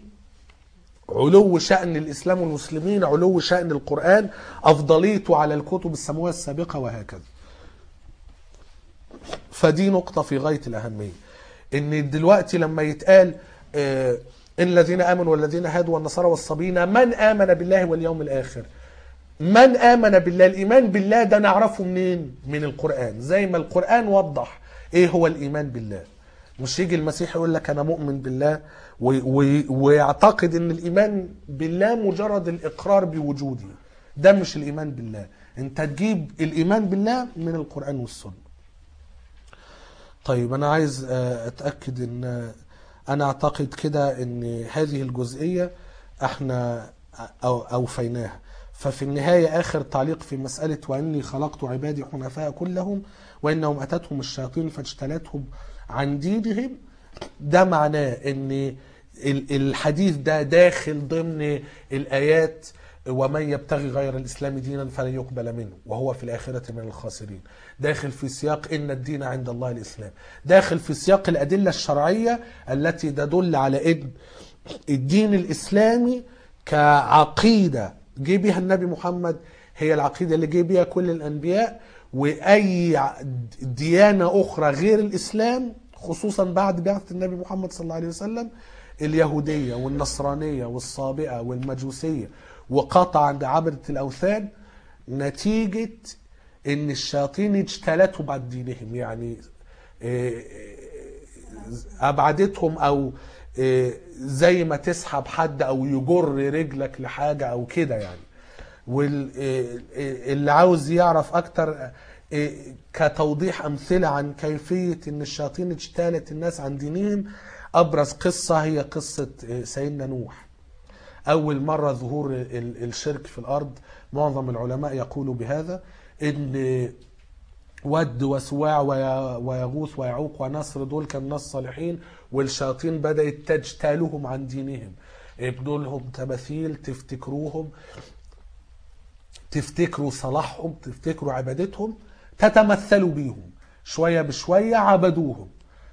علو شأن الإسلام والمسلمين علو شأن القرآن أفضليته على الكتب السماوية السابقة وهكذا فدي نقطة في غاية الأهمية إن دلوقتي لما يتقال آه، إن الذين آمنوا والذين هادوا والنصارى والصابين من آمن بالله واليوم الآخر من آمن بالله الإيمان بالله ده نعرفه منين من القرآن زي ما القرآن وضح إيه هو الإيمان بالله مش يجي المسيح يقول لك أنا مؤمن بالله و- و- ويعتقد إن الإيمان بالله مجرد الإقرار بوجوده ده مش الإيمان بالله انت تجيب الايمان بالله من القران والسنه طيب انا عايز آه، اتاكد ان آه، انا اعتقد كده ان هذه الجزئيه احنا أو اوفيناها ففي النهايه اخر تعليق في مساله واني خلقت عبادي حنفاء كلهم وانهم اتتهم الشياطين فاجتلتهم عن دينهم ده معناه ان ال- الحديث ده داخل ضمن الايات ومن يبتغي غير الاسلام دينا فلن يقبل منه وهو في الاخره من الخاسرين داخل في سياق ان الدين عند الله الاسلام داخل في سياق الادله الشرعيه التي تدل على ان الدين الاسلامي كعقيده جه بها النبي محمد هي العقيده اللي جه بها كل الانبياء واي ع- ديانه اخرى غير الاسلام خصوصا بعد بعثه النبي محمد صلى الله عليه وسلم اليهوديه والنصرانيه والصابئه والمجوسيه وقطع عند عبده الاوثان نتيجه ان الشياطين اجتالتهم عن دينهم يعني إيه، ابعدتهم او إيه، زي ما تسحب حد او يجر رجلك لحاجه او كده يعني واللي عاوز يعرف اكتر إيه، كتوضيح امثله عن كيفيه ان الشياطين اجتالت الناس عن دينهم ابرز قصه هي قصه إيه، سيدنا نوح اول مره ظهور ال- الشرك في الارض معظم العلماء يقولوا بهذا ان ود وسواع ويا- ويغوث ويعوق ونصر دول كانوا ناس صالحين والشياطين بدأت تجتالهم عن دينهم ابنوا لهم تماثيل تفتكروهم تفتكروا صلاحهم تفتكروا عبادتهم تتمثلوا بيهم شوية بشوية عبدوهم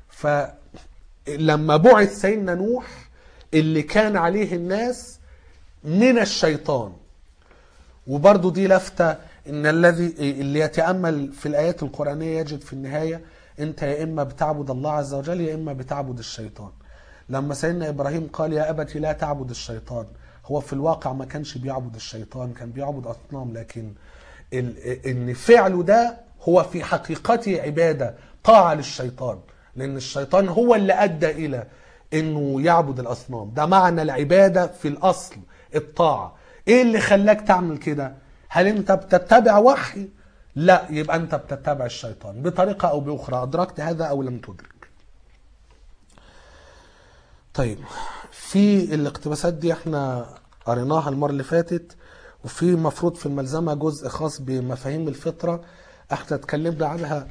فلما بعث سيدنا نوح اللي كان عليه الناس من الشيطان وبرضو دي لفتة ان الذي اللي يتأمل في الآيات القرآنية يجد في النهاية انت يا اما بتعبد الله عز وجل يا اما بتعبد الشيطان لما سيدنا ابراهيم قال يا ابت لا تعبد الشيطان هو في الواقع ما كانش بيعبد الشيطان كان بيعبد اصنام لكن ال- ان فعله ده هو في حقيقته عبادة طاعة للشيطان لان الشيطان هو اللي ادى الى انه يعبد الاصنام ده معنى العبادة في الاصل الطاعة ايه اللي خلاك تعمل كده هل انت بتتبع وحي لا يبقى انت بتتبع الشيطان بطريقة او باخرى ادركت هذا او لم تدرك طيب في الاقتباسات دي احنا قريناها المرة اللي فاتت وفي مفروض في الملزمة جزء خاص بمفاهيم الفطرة احنا اتكلمنا عنها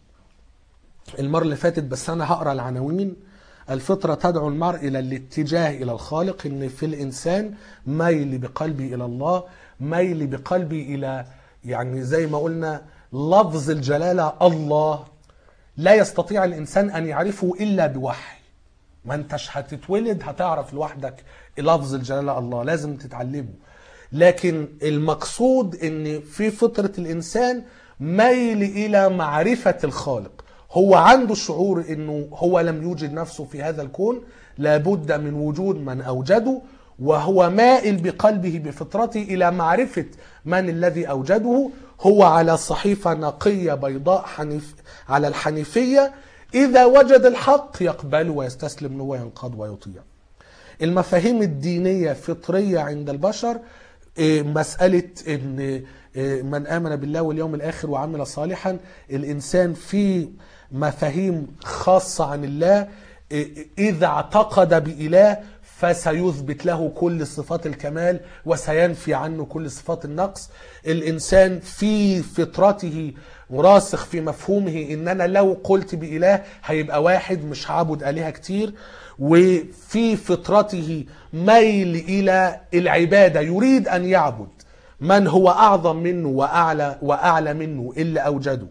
المرة اللي فاتت بس انا هقرا العناوين الفطرة تدعو المرء الى الاتجاه الى الخالق ان في الانسان ميل بقلبي الى الله ميل بقلبي الى يعني زي ما قلنا لفظ الجلالة الله لا يستطيع الانسان ان يعرفه الا بوحي ما انتش هتتولد هتعرف لوحدك لفظ الجلالة الله لازم تتعلمه لكن المقصود ان في فطرة الانسان ميل الى معرفة الخالق هو عنده شعور انه هو لم يوجد نفسه في هذا الكون لابد من وجود من اوجده وهو مائل بقلبه بفطرته الى معرفة من الذي اوجده هو على صحيفة نقية بيضاء حنيف على الحنيفية إذا وجد الحق يقبله ويستسلم له وينقاد ويطيع المفاهيم الدينية فطرية عند البشر إيه، مسألة إن إيه، من آمن بالله واليوم الآخر وعمل صالحا الإنسان في مفاهيم خاصة عن الله إيه، إذا اعتقد بإله فسيثبت له كل صفات الكمال وسينفي عنه كل صفات النقص الإنسان في فطرته راسخ في مفهومه ان انا لو قلت باله هيبقى واحد مش هعبد الهه كتير وفي فطرته ميل الى العباده يريد ان يعبد من هو اعظم منه واعلى واعلى منه اللي اوجده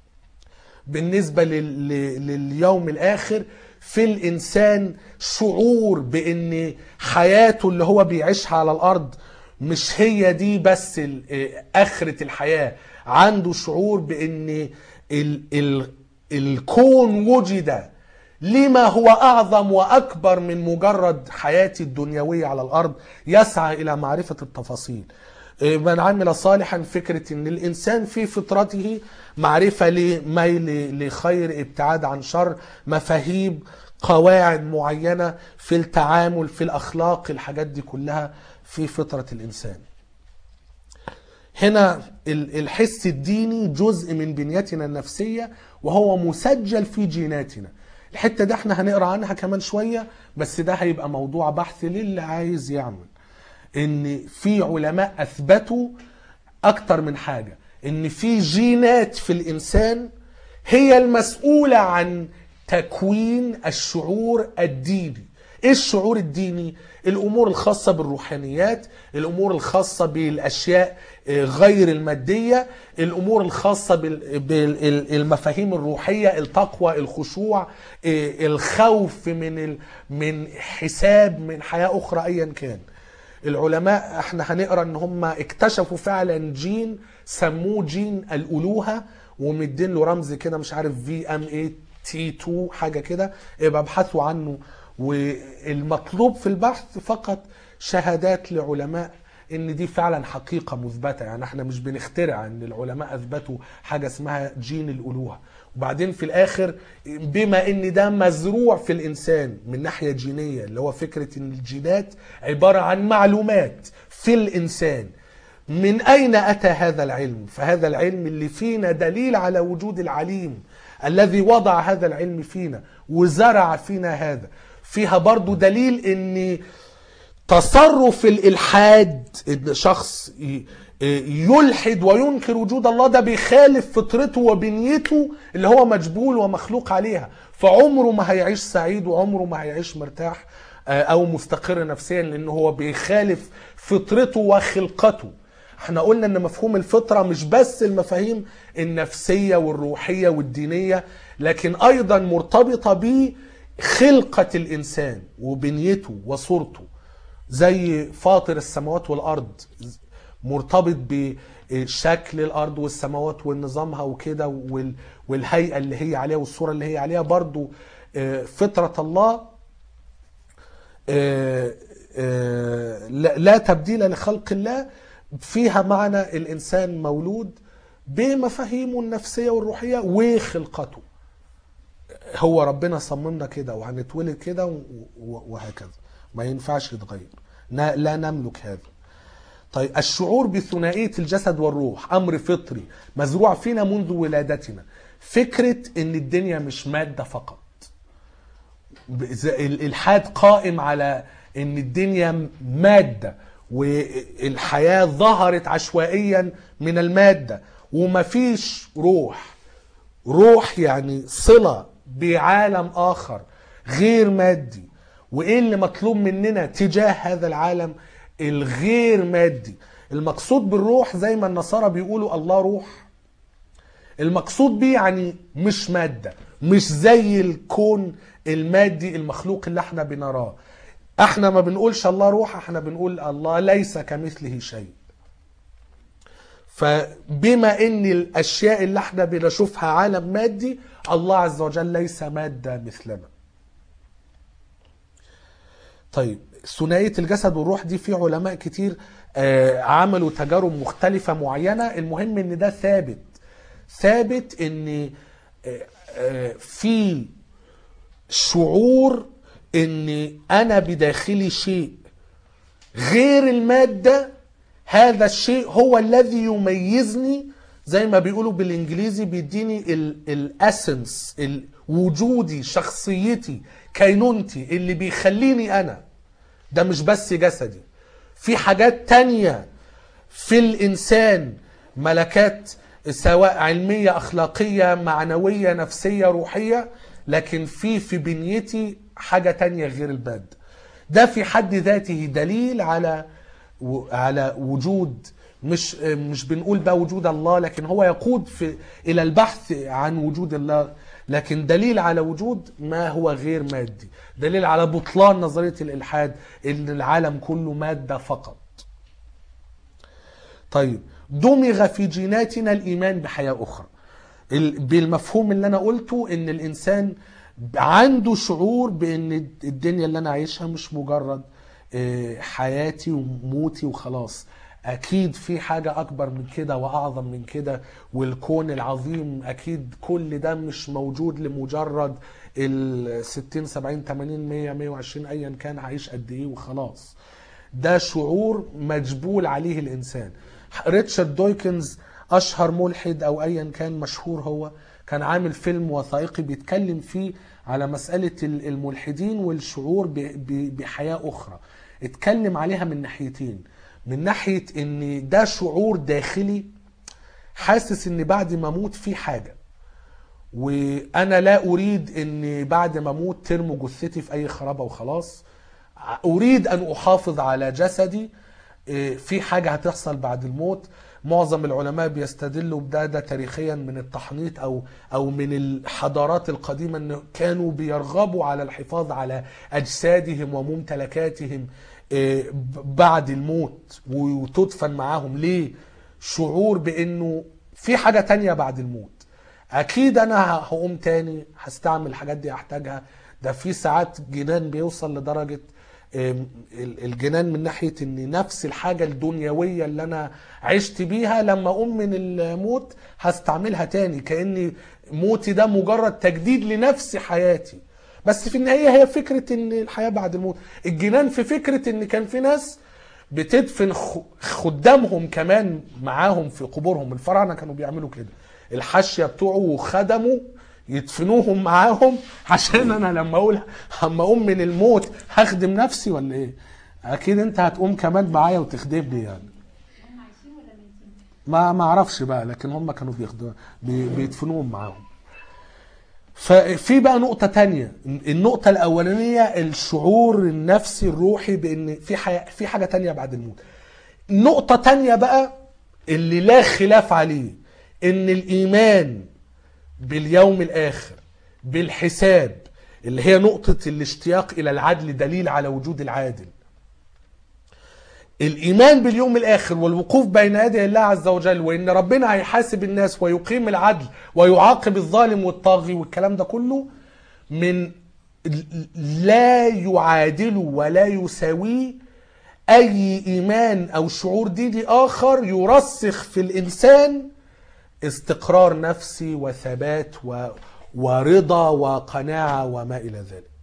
بالنسبة لل- لل- لليوم الآخر في الإنسان شعور بأن حياته اللي هو بيعيشها على الأرض مش هي دي بس ال- آه، آخرة الحياة عنده شعور بأن ال ال الكون وجد لما هو أعظم وأكبر من مجرد حياتي الدنيوية على الأرض يسعى إلى معرفة التفاصيل من عمل صالحا فكرة ان الانسان في فطرته معرفة لميل لخير ابتعاد عن شر مفاهيم قواعد معينة في التعامل في الاخلاق الحاجات دي كلها في فطرة الانسان هنا ال- الحس الديني جزء من بنيتنا النفسية وهو مسجل في جيناتنا الحتة دي احنا هنقرا عنها كمان شوية بس ده هيبقى موضوع بحث للي عايز يعمل ان في علماء اثبتوا اكتر من حاجة ان في جينات في الانسان هي المسؤولة عن تكوين الشعور الديني ايه الشعور الديني الامور الخاصة بالروحانيات الامور الخاصة بالاشياء آه، غير المادية الامور الخاصة بالمفاهيم الروحية التقوى الخشوع آه، الخوف من ال- من حساب من حياة اخرى ايا كان العلماء احنا هنقرا ان هم اكتشفوا فعلا جين سموه جين الالوهه ومدين له رمز كده مش عارف في ام اي تي 2 حاجه كده يبقى ابحثوا عنه والمطلوب في البحث فقط شهادات لعلماء ان دي فعلا حقيقه مثبته يعني احنا مش بنخترع ان العلماء اثبتوا حاجه اسمها جين الالوهه وبعدين في الاخر بما ان ده مزروع في الانسان من ناحيه جينيه اللي هو فكره ان الجينات عباره عن معلومات في الانسان من اين اتى هذا العلم فهذا العلم اللي فينا دليل على وجود العليم الذي وضع هذا العلم فينا وزرع فينا هذا فيها برضو دليل ان تصرف الالحاد ان شخص ي- يلحد وينكر وجود الله ده بيخالف فطرته وبنيته اللي هو مجبول ومخلوق عليها فعمره ما هيعيش سعيد وعمره ما هيعيش مرتاح آه، او مستقر نفسيا لان هو بيخالف فطرته وخلقته احنا قلنا ان مفهوم الفطرة مش بس المفاهيم النفسية والروحية والدينية لكن ايضا مرتبطة بخلقة الانسان وبنيته وصورته زي فاطر السماوات والارض مرتبط بشكل الارض والسماوات ونظامها وكده وال- والهيئه اللي هي عليها والصوره اللي هي عليها برضو آه، فطره الله آه، آه، لا لا تبديل لخلق الله فيها معنى الانسان مولود بمفاهيمه النفسيه والروحيه وخلقته هو ربنا صممنا كده وهنتولد كده و- و- وهكذا ما ينفعش يتغير نا- لا نملك هذا طيب الشعور بثنائية الجسد والروح أمر فطري مزروع فينا منذ ولادتنا فكرة إن الدنيا مش مادة فقط ب- ز- الإلحاد قائم على إن الدنيا مادة والحياة ظهرت عشوائيا من المادة ومفيش روح روح يعني صلة بعالم آخر غير مادي وإيه اللي مطلوب مننا تجاه هذا العالم الغير مادي المقصود بالروح زي ما النصارى بيقولوا الله روح المقصود بيه يعني مش مادة مش زي الكون المادي المخلوق اللي احنا بنراه احنا ما بنقولش الله روح احنا بنقول الله ليس كمثله شيء فبما ان الاشياء اللي احنا بنشوفها عالم مادي الله عز وجل ليس مادة مثلنا طيب ثنائية الجسد والروح دي في علماء كتير آه، عملوا تجارب مختلفة معينة المهم ان ده ثابت ثابت ان آه، آه، في شعور ان انا بداخلي شيء غير المادة هذا الشيء هو الذي يميزني زي ما بيقولوا بالانجليزي بيديني الاسنس وجودي شخصيتي كينونتي اللي بيخليني انا ده مش بس جسدي في حاجات تانية في الانسان ملكات سواء علمية اخلاقية معنوية نفسية روحية لكن في في بنيتي حاجة تانية غير المادة ده في حد ذاته دليل على على وجود مش مش بنقول بقى وجود الله لكن هو يقود في الى البحث عن وجود الله لكن دليل على وجود ما هو غير مادي دليل على بطلان نظريه الالحاد ان العالم كله ماده فقط طيب دمغ في جيناتنا الايمان بحياه اخرى ال- بالمفهوم اللي انا قلته ان الانسان عنده شعور بان الدنيا اللي انا عايشها مش مجرد آه، حياتي وموتي وخلاص اكيد في حاجة اكبر من كده واعظم من كده والكون العظيم اكيد كل ده مش موجود لمجرد ال 60 70 80 100 120 ايا كان هعيش قد ايه وخلاص ده شعور مجبول عليه الانسان ريتشارد دويكنز اشهر ملحد او ايا كان مشهور هو كان عامل فيلم وثائقي بيتكلم فيه على مسألة ال- الملحدين والشعور ب- ب- بحياة أخرى اتكلم عليها من ناحيتين من ناحية ان ده شعور داخلي حاسس ان بعد ما اموت في حاجة وانا لا اريد ان بعد ما اموت ترموا جثتي في اي خرابه وخلاص اريد ان احافظ على جسدي إيه، في حاجه هتحصل بعد الموت معظم العلماء بيستدلوا بده ده تاريخيا من التحنيط او او من الحضارات القديمه ان كانوا بيرغبوا على الحفاظ على اجسادهم وممتلكاتهم إيه، ب- بعد الموت وتدفن معاهم ليه شعور بانه في حاجه تانية بعد الموت اكيد انا هقوم تاني هستعمل الحاجات دي احتاجها ده في ساعات جنان بيوصل لدرجة آم، ال- الجنان من ناحية ان نفس الحاجة الدنيوية اللي انا عشت بيها لما اقوم من الموت هستعملها تاني كأني موتي ده مجرد تجديد لنفس حياتي بس في النهاية هي فكرة ان الحياة بعد الموت الجنان في فكرة ان كان في ناس بتدفن خ- خدامهم كمان معاهم في قبورهم الفراعنه كانوا بيعملوا كده الحاشيه بتوعه وخدمه يدفنوهم معاهم عشان انا لما اقول اما اقوم من الموت هخدم نفسي ولا ايه اكيد انت هتقوم كمان معايا وتخدمني يعني هم عايشين ولا ميتين؟ ما ما اعرفش بقى لكن هم كانوا بيخدموا بي- بيدفنوهم معاهم ففي بقى نقطة تانية النقطة الأولانية الشعور النفسي الروحي بأن في حي... في حاجة تانية بعد الموت نقطة تانية بقى اللي لا خلاف عليه إن الإيمان باليوم الآخر بالحساب اللي هي نقطة الاشتياق إلى العدل دليل على وجود العادل الايمان باليوم الاخر والوقوف بين يدي الله عز وجل وان ربنا هيحاسب الناس ويقيم العدل ويعاقب الظالم والطاغي والكلام ده كله من لا يعادل ولا يساويه اي ايمان او شعور ديني اخر يرسخ في الانسان استقرار نفسي وثبات و ورضا وقناعه وما الى ذلك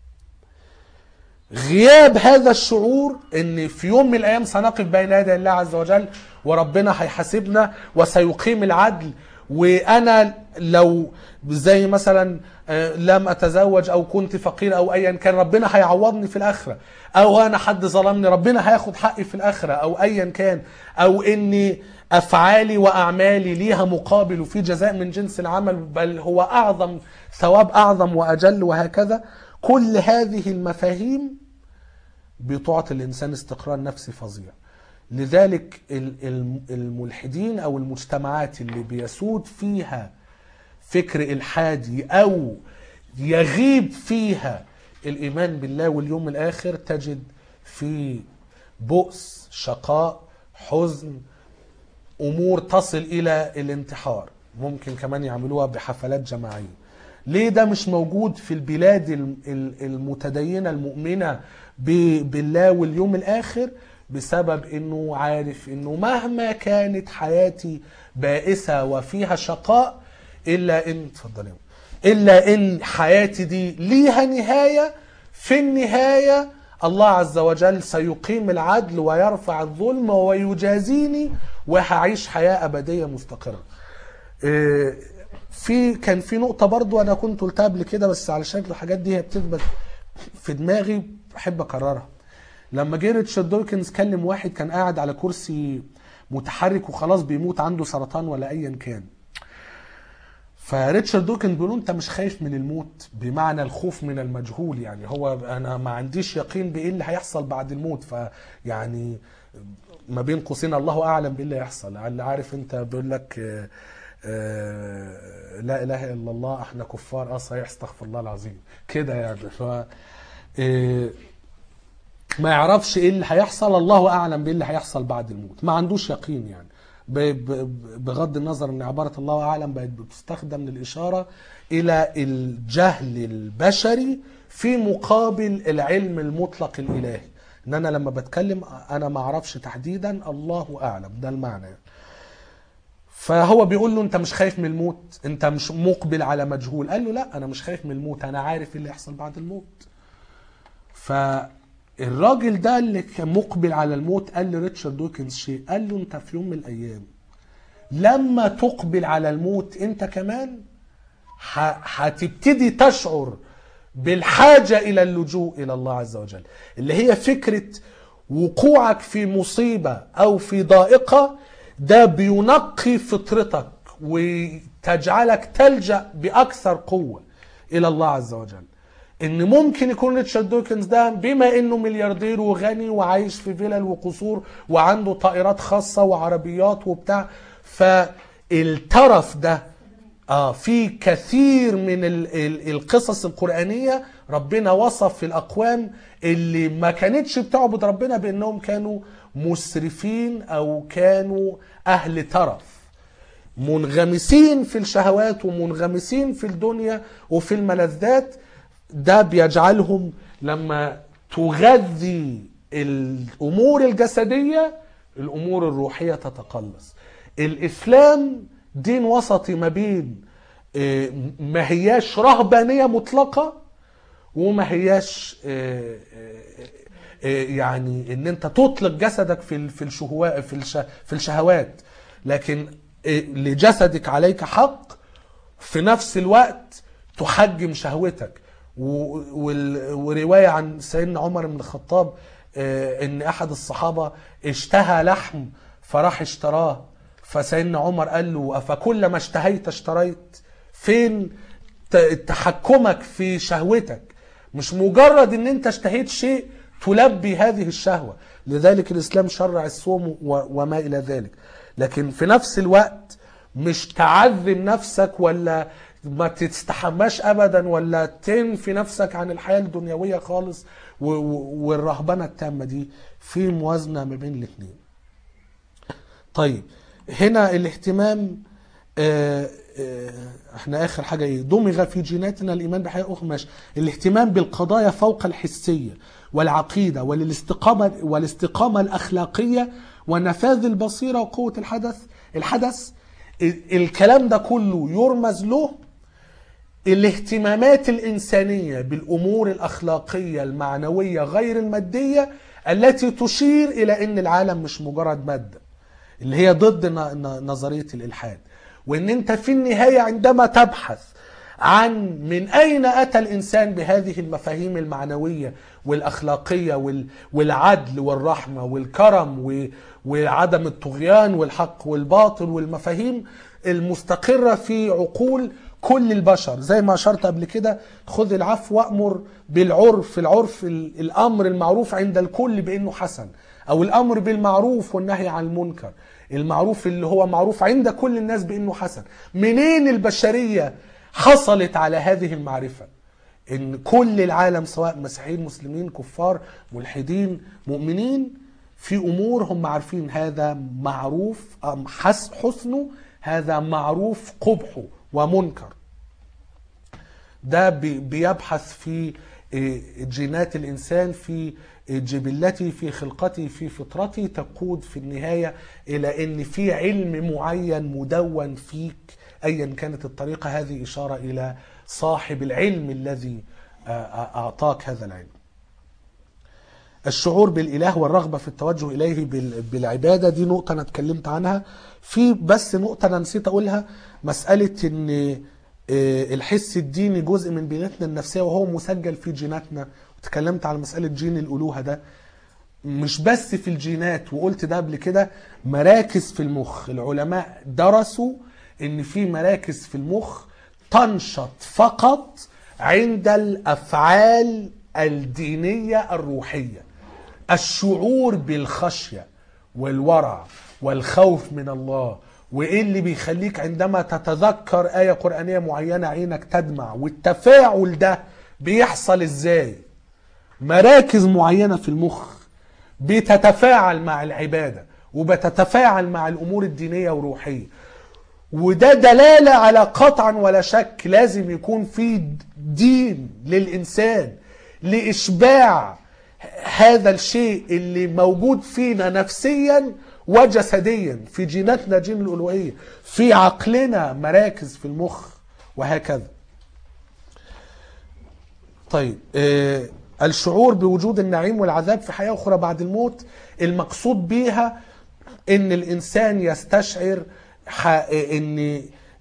غياب هذا الشعور ان في يوم من الايام سنقف بين يدي الله عز وجل وربنا هيحاسبنا وسيقيم العدل وانا لو زي مثلا آه، لم اتزوج او كنت فقير او ايا كان ربنا هيعوضني في الاخره او انا حد ظلمني ربنا هياخد حقي في الاخره او ايا كان او اني افعالي واعمالي ليها مقابل وفي جزاء من جنس العمل بل هو اعظم ثواب اعظم واجل وهكذا كل هذه المفاهيم بتعطي الانسان استقرار نفسي فظيع لذلك ال- ال- الملحدين او المجتمعات اللي بيسود فيها فكر الحادي او يغيب فيها الايمان بالله واليوم الاخر تجد في بؤس شقاء حزن امور تصل الى الانتحار ممكن كمان يعملوها بحفلات جماعيه ليه ده مش موجود في البلاد الم- ال- المتدينه المؤمنه ب- بالله واليوم الاخر بسبب انه عارف انه مهما كانت حياتي بائسه وفيها شقاء الا ان اتفضل يا أم. الا ان حياتي دي ليها نهايه في النهايه الله عز وجل سيقيم العدل ويرفع الظلم ويجازيني وهعيش حياه ابديه مستقره. إيه، في كان في نقطه برضو انا كنت قلتها قبل كده بس علشان الحاجات دي هي بتثبت في دماغي بحب اكررها. لما جه ريتشارد دوكنز كلم واحد كان قاعد على كرسي متحرك وخلاص بيموت عنده سرطان ولا ايا كان. فريتشارد دوكن بيقول له انت مش خايف من الموت بمعنى الخوف من المجهول يعني هو انا ما عنديش يقين بايه اللي هيحصل بعد الموت فيعني ما بين قوسين الله اعلم بايه اللي هيحصل اللي عارف انت بيقول لك آه، آه، لا اله الا الله احنا كفار اه صحيح استغفر الله العظيم كده يعني ف آه، ما يعرفش ايه اللي هيحصل الله اعلم بايه اللي هيحصل بعد الموت ما عندوش يقين يعني ب- ب- بغض النظر ان عباره الله اعلم بقت بتستخدم للاشاره الى الجهل البشري في مقابل العلم المطلق الالهي ان انا لما بتكلم انا ما اعرفش تحديدا الله اعلم ده المعنى يعني. فهو بيقول له انت مش خايف من الموت انت مش مقبل على مجهول قال له لا انا مش خايف من الموت انا عارف ايه اللي يحصل بعد الموت ف الراجل ده اللي كان مقبل على الموت قال لريتشارد دوكنز شيء قال له انت في يوم من الايام لما تقبل على الموت انت كمان ح- هتبتدي تشعر بالحاجة إلى اللجوء إلى الله عز وجل اللي هي فكرة وقوعك في مصيبة أو في ضائقة ده بينقي فطرتك وتجعلك تلجأ بأكثر قوة إلى الله عز وجل ان ممكن يكون ريتشارد دوكنز ده بما انه ملياردير وغني وعايش في فيلل وقصور وعنده طائرات خاصة وعربيات وبتاع فالترف ده اه في كثير من ال ال القصص القرآنية ربنا وصف في الأقوام اللي ما كانتش بتعبد ربنا بأنهم كانوا مسرفين أو كانوا أهل ترف منغمسين في الشهوات ومنغمسين في الدنيا وفي الملذات ده بيجعلهم لما تغذي الامور الجسديه الامور الروحيه تتقلص الاسلام دين وسطي ما بين آه، ما هياش رهبانيه مطلقه وما هياش آه، آه، آه، يعني ان انت تطلق جسدك في ال- في الشهوات في الش- في الشهوات لكن آه، لجسدك عليك حق في نفس الوقت تحجم شهوتك و- وال- ورواية عن سيدنا عمر بن الخطاب آه، ان احد الصحابة اشتهى لحم فراح اشتراه فسيدنا عمر قال له افكلما اشتهيت اشتريت فين ت- تحكمك في شهوتك مش مجرد ان انت اشتهيت شيء تلبي هذه الشهوة لذلك الاسلام شرع الصوم و- وما الى ذلك لكن في نفس الوقت مش تعذب نفسك ولا ما تستحماش ابدا ولا تنفي نفسك عن الحياه الدنيويه خالص و- و- والرهبنه التامه دي في موازنه ما بين الاثنين. طيب هنا الاهتمام آه، آه، احنا اخر حاجه ايه دمغ في جيناتنا الايمان بحياه اخرى ماشي الاهتمام بالقضايا فوق الحسيه والعقيده والاستقامه والاستقامه الاخلاقيه ونفاذ البصيره وقوه الحدث الحدث ال- الكلام ده كله يرمز له الاهتمامات الإنسانية بالأمور الأخلاقية المعنوية غير المادية التي تشير إلى أن العالم مش مجرد مادة اللي هي ضد ن- ن- نظرية الإلحاد وأن أنت في النهاية عندما تبحث عن من أين أتى الإنسان بهذه المفاهيم المعنوية والأخلاقية وال- والعدل والرحمة والكرم و- وعدم الطغيان والحق والباطل والمفاهيم المستقرة في عقول كل البشر زي ما أشرت قبل كده خذ العفو وأمر بالعرف العرف ال- الأمر المعروف عند الكل بأنه حسن أو الأمر بالمعروف والنهي عن المنكر المعروف اللي هو معروف عند كل الناس بأنه حسن منين البشرية حصلت على هذه المعرفة ان كل العالم سواء مسيحيين مسلمين كفار ملحدين مؤمنين في امور هم عارفين هذا معروف أم حس حسنه هذا معروف قبحه ومنكر ده بي- بيبحث في إيه، جينات الانسان في جبلته في خلقته في فطرته تقود في النهايه الى ان في علم معين مدون فيك ايا كانت الطريقه هذه اشاره الى صاحب العلم الذي آه، آه، اعطاك هذا العلم. الشعور بالاله والرغبه في التوجه اليه بال- بالعباده دي نقطه انا اتكلمت عنها في بس نقطه انا نسيت اقولها مساله ان آه، الحس الديني جزء من بنيتنا النفسيه وهو مسجل في جيناتنا وتكلمت على مساله جين الالوهه ده مش بس في الجينات وقلت ده قبل كده مراكز في المخ العلماء درسوا ان في مراكز في المخ تنشط فقط عند الافعال الدينيه الروحيه الشعور بالخشيه والورع والخوف من الله وايه اللي بيخليك عندما تتذكر ايه قرانيه معينه عينك تدمع والتفاعل ده بيحصل ازاي مراكز معينه في المخ بتتفاعل مع العباده وبتتفاعل مع الامور الدينيه والروحيه وده دلاله على قطعا ولا شك لازم يكون في دين للانسان لاشباع هذا الشيء اللي موجود فينا نفسيا وجسديا في جيناتنا جين الالوهيه في عقلنا مراكز في المخ وهكذا طيب آه، الشعور بوجود النعيم والعذاب في حياة أخرى بعد الموت المقصود بيها ان الانسان يستشعر ح- ان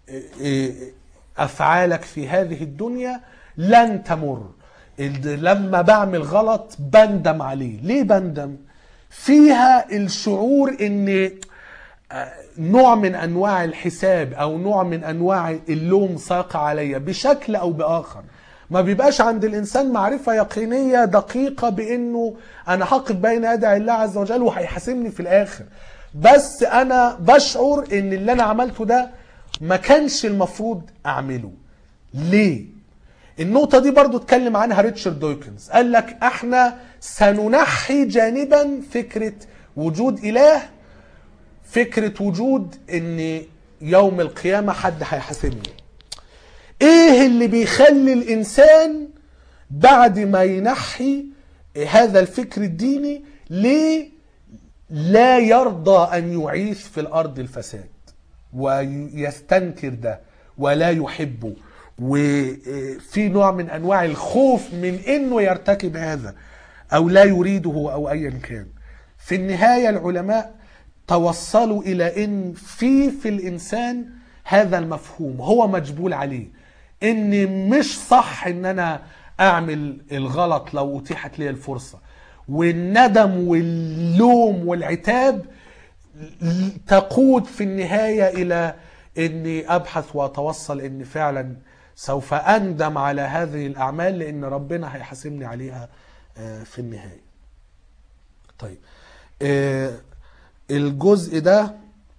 افعالك في هذه الدنيا لن تمر ال- لما بعمل غلط بندم عليه ليه بندم فيها الشعور ان نوع من انواع الحساب او نوع من انواع اللوم ساق عليا بشكل او باخر ما بيبقاش عند الانسان معرفه يقينيه دقيقه بانه انا هقف بين يدي الله عز وجل وهيحاسبني في الاخر بس انا بشعر ان اللي انا عملته ده ما كانش المفروض اعمله ليه النقطة دي برضو اتكلم عنها ريتشارد دويكنز قال لك احنا سننحي جانبا فكرة وجود اله فكرة وجود ان يوم القيامة حد هيحاسبني ايه اللي بيخلي الانسان بعد ما ينحي هذا الفكر الديني ليه لا يرضى ان يعيث في الارض الفساد ويستنكر ده ولا يحبه وفي نوع من انواع الخوف من انه يرتكب هذا او لا يريده او ايا كان في النهايه العلماء توصلوا الى ان في في الانسان هذا المفهوم هو مجبول عليه ان مش صح ان انا اعمل الغلط لو اتيحت لي الفرصه والندم واللوم والعتاب تقود في النهايه الى اني ابحث واتوصل ان فعلا سوف اندم على هذه الاعمال لان ربنا هيحاسبني عليها آه، في النهايه. طيب آه، الجزء ده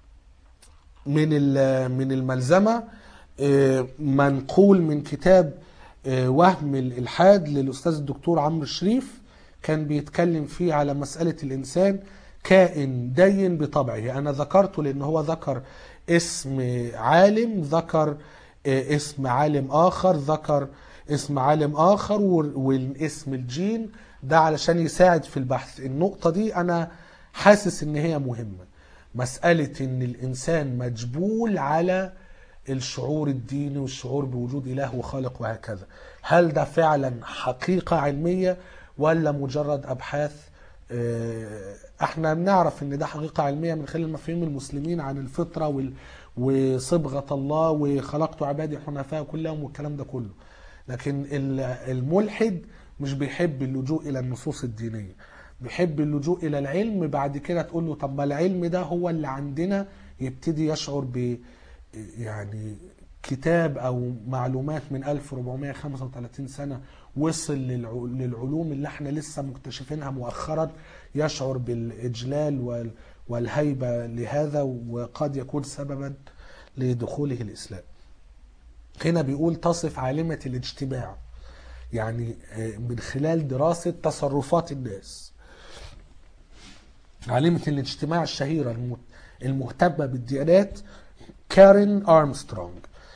من ال- من الملزمه آه، منقول من كتاب آه، وهم الالحاد للاستاذ الدكتور عمرو الشريف كان بيتكلم فيه على مساله الانسان كائن دين بطبعه انا ذكرته لان هو ذكر اسم عالم ذكر آه، اسم عالم اخر ذكر اسم عالم اخر وال- والاسم الجين ده علشان يساعد في البحث النقطه دي انا حاسس ان هي مهمه مساله ان الانسان مجبول على الشعور الديني والشعور بوجود اله وخالق وهكذا هل ده فعلا حقيقه علميه ولا مجرد ابحاث آه، احنا بنعرف ان ده حقيقه علميه من خلال مفاهيم المسلمين عن الفطره وال- وصبغه الله وخلقت عبادي حنفاء كلهم والكلام ده كله لكن ال- الملحد مش بيحب اللجوء الى النصوص الدينيه بيحب اللجوء الى العلم بعد كده تقول له طب ما العلم ده هو اللي عندنا يبتدي يشعر ب يعني كتاب او معلومات من 1435 سنه وصل للع- للعلوم اللي احنا لسه مكتشفينها مؤخرا يشعر بالاجلال وال- والهيبه لهذا وقد يكون سببا لدخوله الاسلام. هنا بيقول تصف عالمه الاجتماع يعني آه، من خلال دراسه تصرفات الناس. عالمه الاجتماع الشهيره الم- المهتمه بالديانات كارين أرمسترونج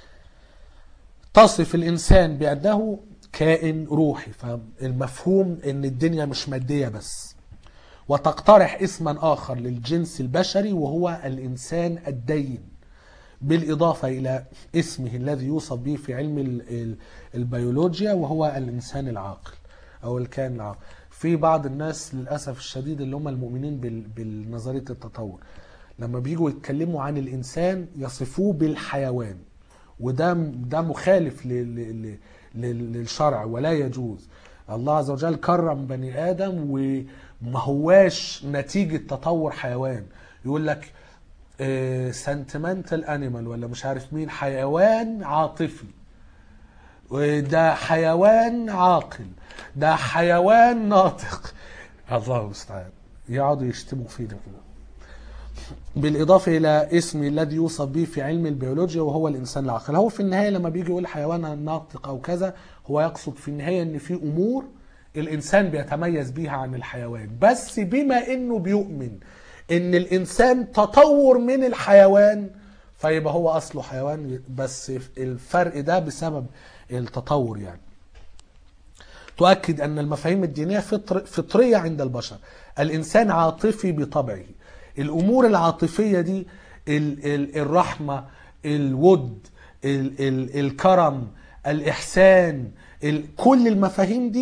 تصف الإنسان بأنه كائن روحي فالمفهوم أن الدنيا مش مادية بس وتقترح اسما آخر للجنس البشري وهو الإنسان الدين بالإضافة إلى اسمه الذي يوصف به في علم ال- ال- البيولوجيا وهو الإنسان العاقل أو الكائن العاقل في بعض الناس للأسف الشديد اللي هم المؤمنين بال- بالنظرية التطور لما بيجوا يتكلموا عن الإنسان يصفوه بالحيوان وده ده مخالف ل- ل- ل- ل- للشرع ولا يجوز الله عز وجل كرم بني آدم وما هواش نتيجة تطور حيوان يقول لك سنتمنتال انيمال ولا مش عارف مين حيوان عاطفي ده حيوان عاقل ده حيوان ناطق الله المستعان يقعدوا يشتموا فينا كده بالإضافة إلى اسم الذي يوصف به في علم البيولوجيا وهو الإنسان العاقل هو في النهاية لما بيجي يقول حيوان ناطق أو كذا هو يقصد في النهاية أن في أمور الإنسان بيتميز بيها عن الحيوان بس بما أنه بيؤمن أن الإنسان تطور من الحيوان فيبقى هو أصله حيوان بس الفرق ده بسبب التطور يعني تؤكد أن المفاهيم الدينية فطر فطرية عند البشر الإنسان عاطفي بطبعه الأمور العاطفية دي ال ال الرحمة الود ال ال الكرم الإحسان ال كل المفاهيم دي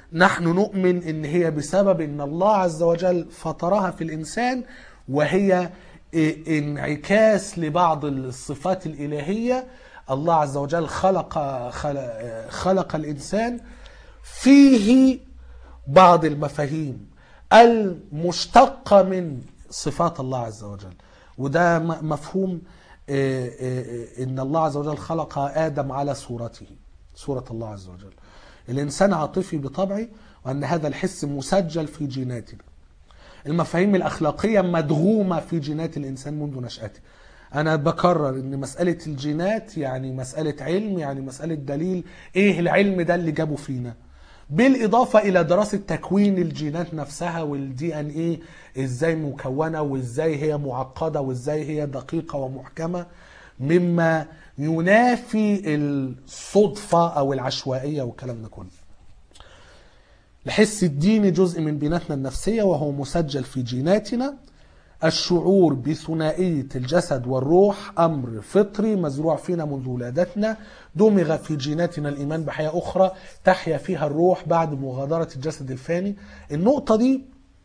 نحن نؤمن ان هي بسبب ان الله عز وجل فطرها في الانسان وهي إيه انعكاس لبعض الصفات الالهيه الله عز وجل خلق خلق, خلق الانسان فيه بعض المفاهيم المشتقه من صفات الله عز وجل وده م- مفهوم إيه إيه ان الله عز وجل خلق ادم على صورته صوره الله عز وجل الانسان عاطفي بطبعه وان هذا الحس مسجل في جيناتنا المفاهيم الاخلاقيه مدغومه في جينات الانسان منذ نشاته انا بكرر ان مساله الجينات يعني مساله علم يعني مساله دليل ايه العلم ده اللي جابه فينا بالاضافه الى دراسه تكوين الجينات نفسها والدي ان ايه ازاي مكونه وازاي هي معقده وازاي هي دقيقه ومحكمه مما ينافي الصدفه او العشوائيه والكلام ده كله الحس الديني جزء من بناتنا النفسية وهو مسجل في جيناتنا الشعور بثنائية الجسد والروح أمر فطري مزروع فينا منذ ولادتنا دمغ في جيناتنا الإيمان بحياة أخرى تحيا فيها الروح بعد مغادرة الجسد الفاني النقطة دي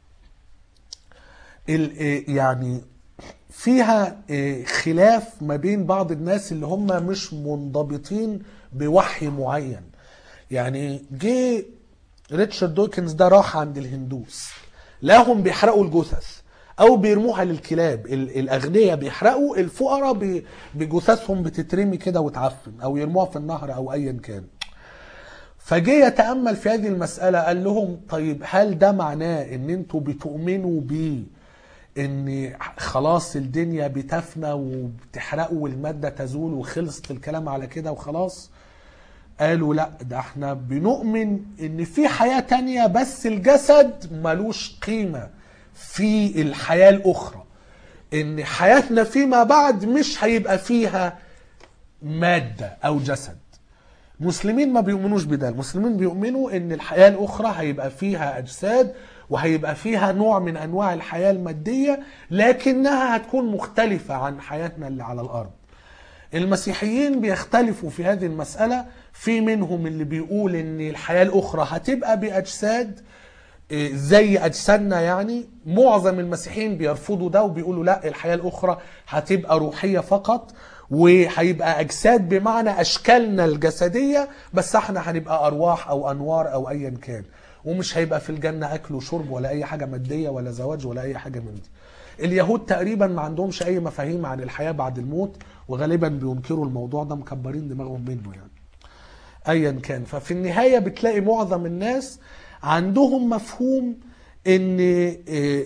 ال- إيه يعني فيها إيه خلاف ما بين بعض الناس اللي هم مش منضبطين بوحي معين يعني جه ريتشارد دوكنز ده راح عند الهندوس لهم بيحرقوا الجثث او بيرموها للكلاب ال- الاغنياء بيحرقوا الفقراء ب- بجثثهم بتترمي كده وتعفن او يرموها في النهر او ايا كان فجه يتامل في هذه المساله قال لهم طيب هل ده معناه ان انتوا بتؤمنوا بيه ان خلاص الدنيا بتفنى وبتحرقوا والماده تزول وخلصت الكلام على كده وخلاص قالوا لا ده احنا بنؤمن ان في حياة تانية بس الجسد ملوش قيمة في الحياة الاخرى ان حياتنا فيما بعد مش هيبقى فيها مادة او جسد المسلمين ما بيؤمنوش بده المسلمين بيؤمنوا ان الحياة الاخرى هيبقى فيها اجساد وهيبقى فيها نوع من انواع الحياة المادية لكنها هتكون مختلفة عن حياتنا اللي على الارض المسيحيين بيختلفوا في هذه المسألة في منهم اللي بيقول ان الحياة الاخرى هتبقى باجساد إيه، زي اجسادنا يعني معظم المسيحيين بيرفضوا ده وبيقولوا لا الحياة الاخرى هتبقى روحية فقط وهيبقى اجساد بمعنى اشكالنا الجسدية بس احنا هنبقى ارواح او انوار او ايا كان ومش هيبقى في الجنة اكل وشرب ولا اي حاجة مادية ولا زواج ولا اي حاجة من دي اليهود تقريبا ما عندهمش اي مفاهيم عن الحياة بعد الموت وغالبا بينكروا الموضوع ده مكبرين دماغهم منه يعني ايا كان ففي النهايه بتلاقي معظم الناس عندهم مفهوم ان إيه،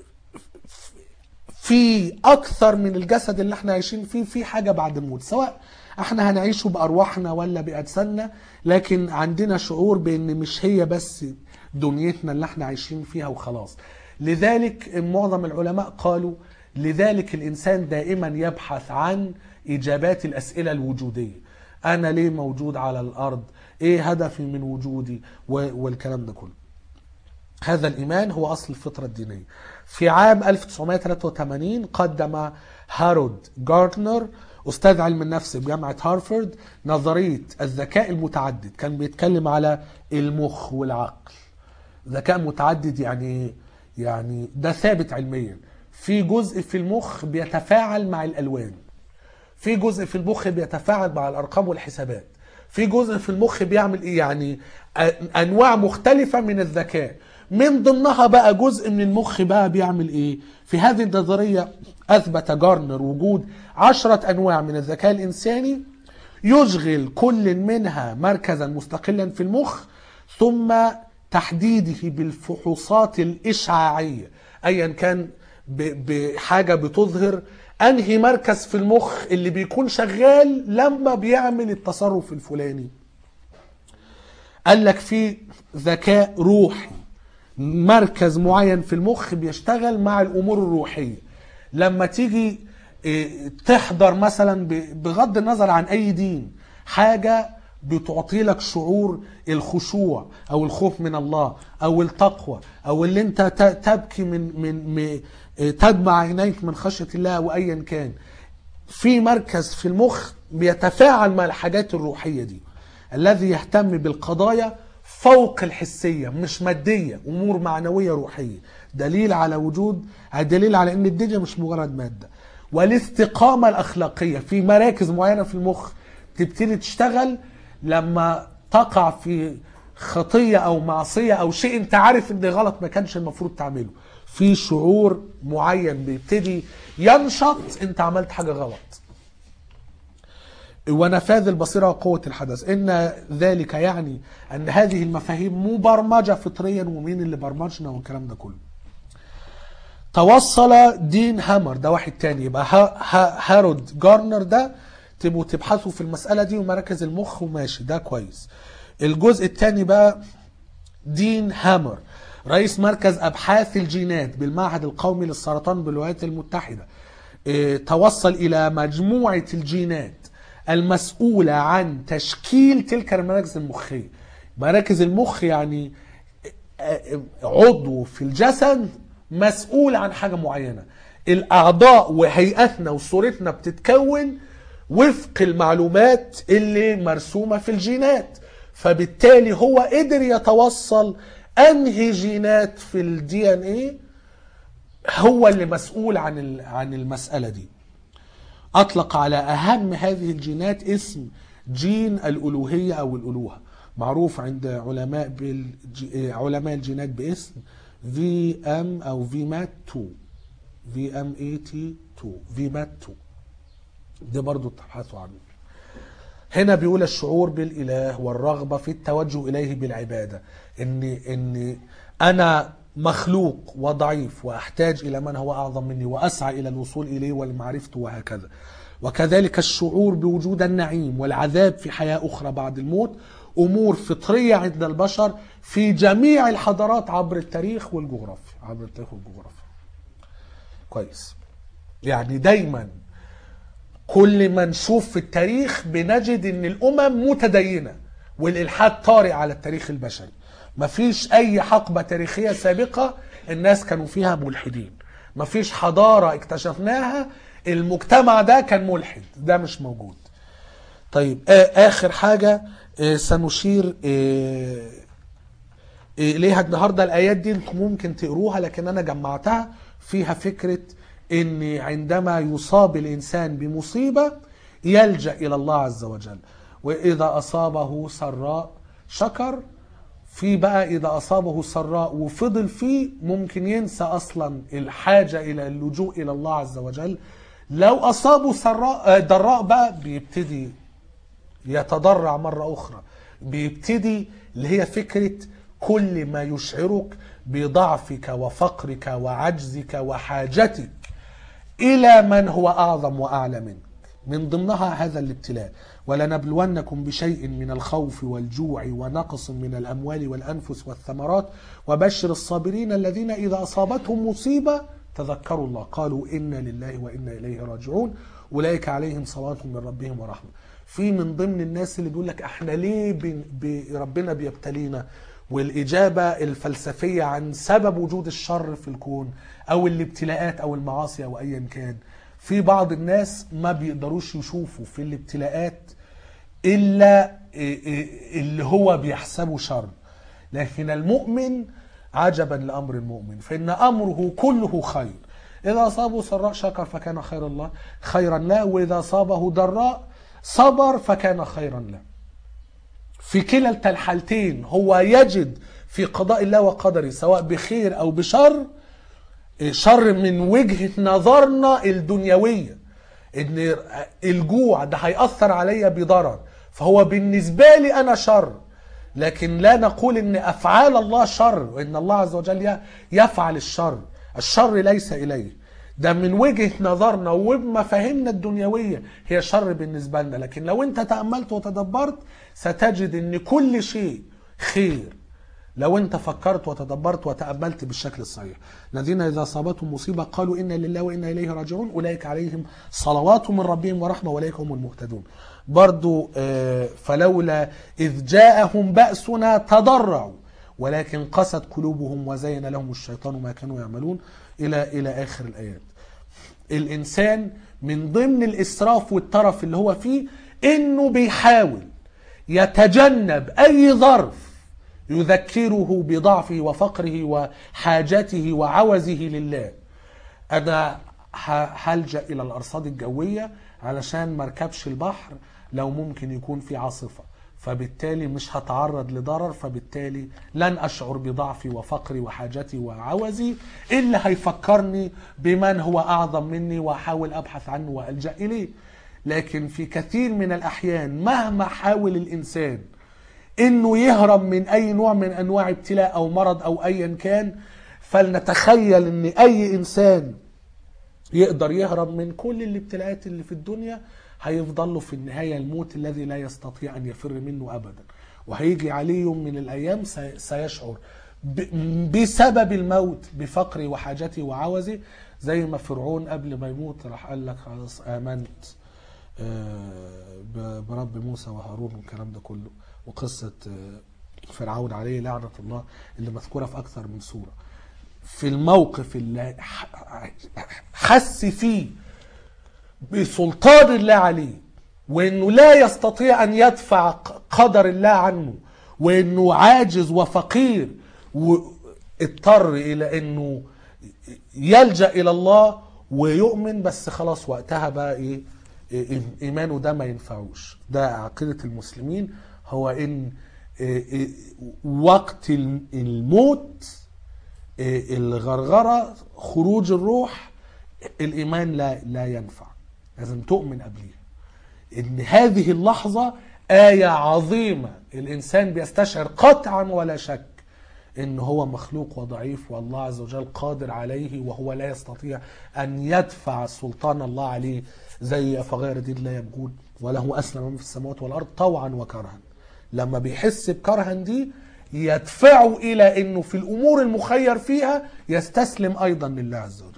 في اكثر من الجسد اللي احنا عايشين فيه في حاجه بعد الموت سواء احنا هنعيشه بارواحنا ولا باجسادنا لكن عندنا شعور بان مش هي بس دنيتنا اللي احنا عايشين فيها وخلاص لذلك معظم العلماء قالوا لذلك الانسان دائما يبحث عن اجابات الاسئله الوجوديه انا ليه موجود على الارض ايه هدفي من وجودي و- والكلام ده كله هذا الإيمان هو أصل الفطرة الدينية في عام 1983 قدم هارود جارتنر أستاذ علم النفس بجامعة هارفارد نظرية الذكاء المتعدد كان بيتكلم على المخ والعقل ذكاء متعدد يعني إيه؟ يعني ده ثابت علميا في جزء في المخ بيتفاعل مع الألوان في جزء في المخ بيتفاعل مع الارقام والحسابات في جزء في المخ بيعمل ايه يعني أ- انواع مختلفه من الذكاء من ضمنها بقى جزء من المخ بقى بيعمل ايه في هذه النظريه اثبت جارنر وجود عشرة انواع من الذكاء الانساني يشغل كل منها مركزا مستقلا في المخ ثم تحديده بالفحوصات الاشعاعيه ايا كان ب- بحاجه بتظهر انهي مركز في المخ اللي بيكون شغال لما بيعمل التصرف الفلاني قال لك في ذكاء روحي مركز معين في المخ بيشتغل مع الامور الروحيه لما تيجي إيه، تحضر مثلا ب- بغض النظر عن اي دين حاجه بتعطي لك شعور الخشوع او الخوف من الله او التقوى او اللي انت ت- تبكي من من م- إيه، تدمع عينيك من خشيه الله او ايا كان في مركز في المخ بيتفاعل مع الحاجات الروحيه دي الذي يهتم بالقضايا فوق الحسية مش مادية أمور معنوية روحية دليل على وجود دليل على أن الدنيا مش مجرد مادة والاستقامة الأخلاقية في مراكز معينة في المخ تبتدي تشتغل لما تقع في خطية أو معصية أو شيء أنت عارف أن غلط ما كانش المفروض تعمله في شعور معين بيبتدي ينشط أنت عملت حاجة غلط ونفاذ البصيرة وقوة الحدث إن ذلك يعني أن هذه المفاهيم مبرمجة فطريا ومين اللي برمجنا والكلام ده كله توصل دين هامر ده واحد تاني يبقى ها ها هارود جارنر ده تبقوا تبحثوا في المسألة دي ومراكز المخ وماشي ده كويس الجزء التاني بقى دين هامر رئيس مركز أبحاث الجينات بالمعهد القومي للسرطان بالولايات المتحدة اه توصل إلى مجموعة الجينات المسؤولة عن تشكيل تلك المراكز المخية مراكز المخ يعني عضو في الجسد مسؤول عن حاجة معينة الأعضاء وهيئتنا وصورتنا بتتكون وفق المعلومات اللي مرسومة في الجينات فبالتالي هو قدر يتوصل أنهي جينات في الدي ان ايه هو اللي مسؤول عن عن المسألة دي أطلق على أهم هذه الجينات اسم جين الألوهية أو الألوهة معروف عند علماء بالجي... علماء الجينات باسم في ام او في مات 2 في ام اي تي 2 في مات 2 ده برضو تبحثوا عنه هنا بيقول الشعور بالاله والرغبه في التوجه اليه بالعباده ان ان انا مخلوق وضعيف واحتاج الى من هو اعظم مني واسعى الى الوصول اليه ولمعرفته وهكذا وكذلك الشعور بوجود النعيم والعذاب في حياه اخرى بعد الموت امور فطريه عند البشر في جميع الحضارات عبر التاريخ والجغرافيا عبر التاريخ والجغرافيا كويس يعني دايما كل ما نشوف في التاريخ بنجد ان الامم متدينه والالحاد طارئ على التاريخ البشري مفيش اي حقبه تاريخيه سابقه الناس كانوا فيها ملحدين مفيش حضاره اكتشفناها المجتمع ده كان ملحد ده مش موجود طيب اخر حاجه سنشير اليها النهارده الايات دي انتم ممكن تقروها لكن انا جمعتها فيها فكره ان عندما يصاب الانسان بمصيبه يلجا الى الله عز وجل واذا اصابه سراء شكر في بقى اذا اصابه سراء وفضل فيه ممكن ينسى اصلا الحاجه الى اللجوء الى الله عز وجل لو اصابه سراء ضراء بقى بيبتدي يتضرع مره اخرى بيبتدي اللي هي فكره كل ما يشعرك بضعفك وفقرك وعجزك وحاجتك الى من هو اعظم واعلى منك من ضمنها هذا الابتلاء ولنبلونكم بشيء من الخوف والجوع ونقص من الاموال والانفس والثمرات وبشر الصابرين الذين اذا اصابتهم مصيبه تذكروا الله قالوا انا لله وانا اليه راجعون اولئك عليهم صلاه من ربهم ورحمه في من ضمن الناس اللي بيقول لك احنا ليه بي بي ربنا بيبتلينا والاجابه الفلسفيه عن سبب وجود الشر في الكون او الابتلاءات او المعاصي او ايا كان في بعض الناس ما بيقدروش يشوفوا في الابتلاءات الا اللي هو بيحسبه شر لكن المؤمن عجبا لامر المؤمن فان امره كله خير اذا اصابه سراء شكر فكان خيرا الله خيرا له واذا اصابه ضراء صبر فكان خيرا له في كلا الحالتين هو يجد في قضاء الله وقدره سواء بخير او بشر شر من وجهة نظرنا الدنيوية ان الجوع ده هيأثر عليا بضرر فهو بالنسبة لي انا شر لكن لا نقول ان افعال الله شر وان الله عز وجل يفعل الشر الشر ليس اليه ده من وجهة نظرنا وبمفاهيمنا الدنيوية هي شر بالنسبة لنا لكن لو انت تأملت وتدبرت ستجد ان كل شيء خير لو انت فكرت وتدبرت وتأملت بالشكل الصحيح الذين إذا أصابتهم مصيبة قالوا إنا لله وإنا إليه راجعون أولئك عليهم صلوات من ربهم ورحمة وأولئك هم المهتدون برضو فلولا إذ جاءهم بأسنا تضرعوا ولكن قست قلوبهم وزين لهم الشيطان ما كانوا يعملون إلى إلى آخر الآيات الإنسان من ضمن الإسراف والترف اللي هو فيه إنه بيحاول يتجنب أي ظرف يذكره بضعفه وفقره وحاجته وعوزه لله انا ه- هلجا الى الارصاد الجويه علشان مركبش البحر لو ممكن يكون في عاصفه فبالتالي مش هتعرض لضرر فبالتالي لن اشعر بضعفي وفقري وحاجتي وعوزي الا هيفكرني بمن هو اعظم مني واحاول ابحث عنه والجا اليه لكن في كثير من الاحيان مهما حاول الانسان انه يهرب من اي نوع من انواع ابتلاء او مرض او ايا كان فلنتخيل ان اي انسان يقدر يهرب من كل الابتلاءات اللي في الدنيا هيفضل له في النهاية الموت الذي لا يستطيع أن يفر منه أبدا وهيجي عليه يوم من الأيام سي- سيشعر ب- بسبب الموت بفقري وحاجتي وعوزي زي ما فرعون قبل ما يموت راح قال لك خلاص آمنت آه، ب- برب موسى وهارون والكلام ده كله وقصة آه، فرعون عليه لعنة الله اللي مذكورة في أكثر من سورة في الموقف اللي ح- حس فيه بسلطان الله عليه وانه لا يستطيع ان يدفع ق- قدر الله عنه وانه عاجز وفقير واضطر الى انه يلجا الى الله ويؤمن بس خلاص وقتها بقى ايه إيه- ايمانه ده ما ينفعوش ده عقيده المسلمين هو ان إيه- إيه وقت الم- الموت إيه الغرغرة خروج الروح الإيمان لا لا ينفع لازم تؤمن قبليها إن هذه اللحظة آية عظيمة الإنسان بيستشعر قطعا ولا شك إن هو مخلوق وضعيف والله عز وجل قادر عليه وهو لا يستطيع أن يدفع سلطان الله عليه زي أفغير دين لا يبغون وله أسلم من في السماوات والأرض طوعا وكرها لما بيحس بكرها دي يدفعه الى انه في الامور المخير فيها يستسلم ايضا لله عز وجل.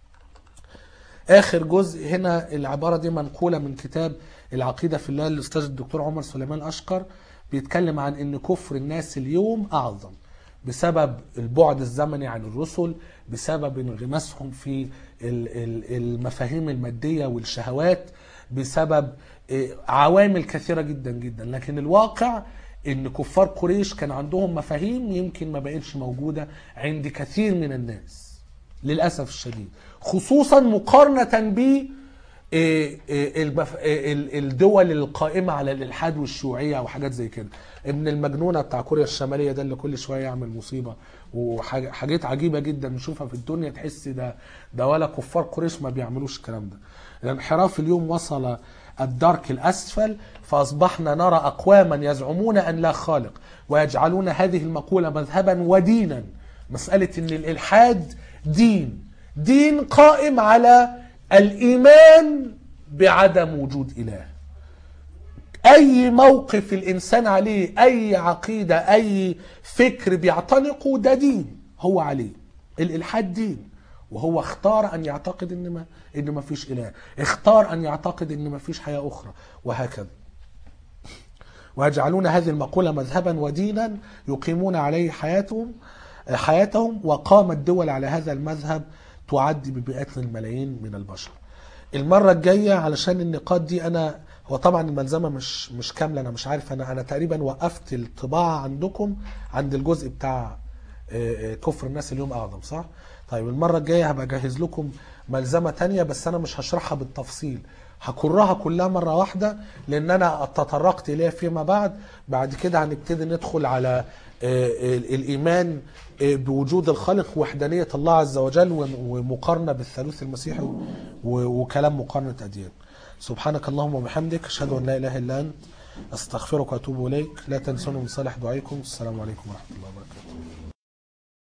اخر جزء هنا العباره دي منقوله من كتاب العقيده في الله للاستاذ الدكتور عمر سليمان اشقر بيتكلم عن ان كفر الناس اليوم اعظم بسبب البعد الزمني عن الرسل بسبب انغماسهم في ال- ال- المفاهيم الماديه والشهوات بسبب إيه، عوامل كثيره جدا جدا لكن الواقع ان كفار قريش كان عندهم مفاهيم يمكن ما بقتش موجوده عند كثير من الناس للاسف الشديد خصوصا مقارنه ب إيه، إيه، المف- إيه، ال- الدول القائمه على الالحاد والشيوعيه وحاجات زي كده ابن المجنونه بتاع كوريا الشماليه ده اللي كل شويه يعمل مصيبه وحاجات عجيبه جدا نشوفها في الدنيا تحس ده ده ولا كفار قريش ما بيعملوش الكلام ده الانحراف اليوم وصل الدرك الاسفل فاصبحنا نرى اقواما يزعمون ان لا خالق ويجعلون هذه المقوله مذهبا ودينا مساله ان الالحاد دين دين قائم على الايمان بعدم وجود اله اي موقف الانسان عليه اي عقيده اي فكر بيعتنقه ده دين هو عليه الالحاد دين وهو اختار ان يعتقد ان ما ان ما فيش اله اختار ان يعتقد ان ما فيش حياه اخرى وهكذا ويجعلون هذه المقولة مذهبا ودينا يقيمون عليه حياتهم حياتهم وقامت دول على هذا المذهب تعدي بمئات الملايين من البشر المرة الجاية علشان النقاط دي أنا هو طبعا الملزمة مش مش كاملة أنا مش عارف أنا أنا تقريبا وقفت الطباعة عندكم عند الجزء بتاع آه، آه، كفر الناس اليوم أعظم صح؟ طيب المرة الجاية هبقى أجهز لكم ملزمة تانية بس أنا مش هشرحها بالتفصيل هكرها كلها مرة واحدة لأن أنا تطرقت إليها فيما بعد بعد كده هنبتدي ندخل على آه، آه، الإيمان آه، بوجود الخالق ووحدانية الله عز وجل وم- ومقارنة بالثالوث المسيحي و- وكلام مقارنة أديان سبحانك اللهم وبحمدك أشهد أن لا إله إلا أنت أستغفرك وأتوب إليك لا تنسوني من صالح دعائكم السلام عليكم ورحمة الله وبركاته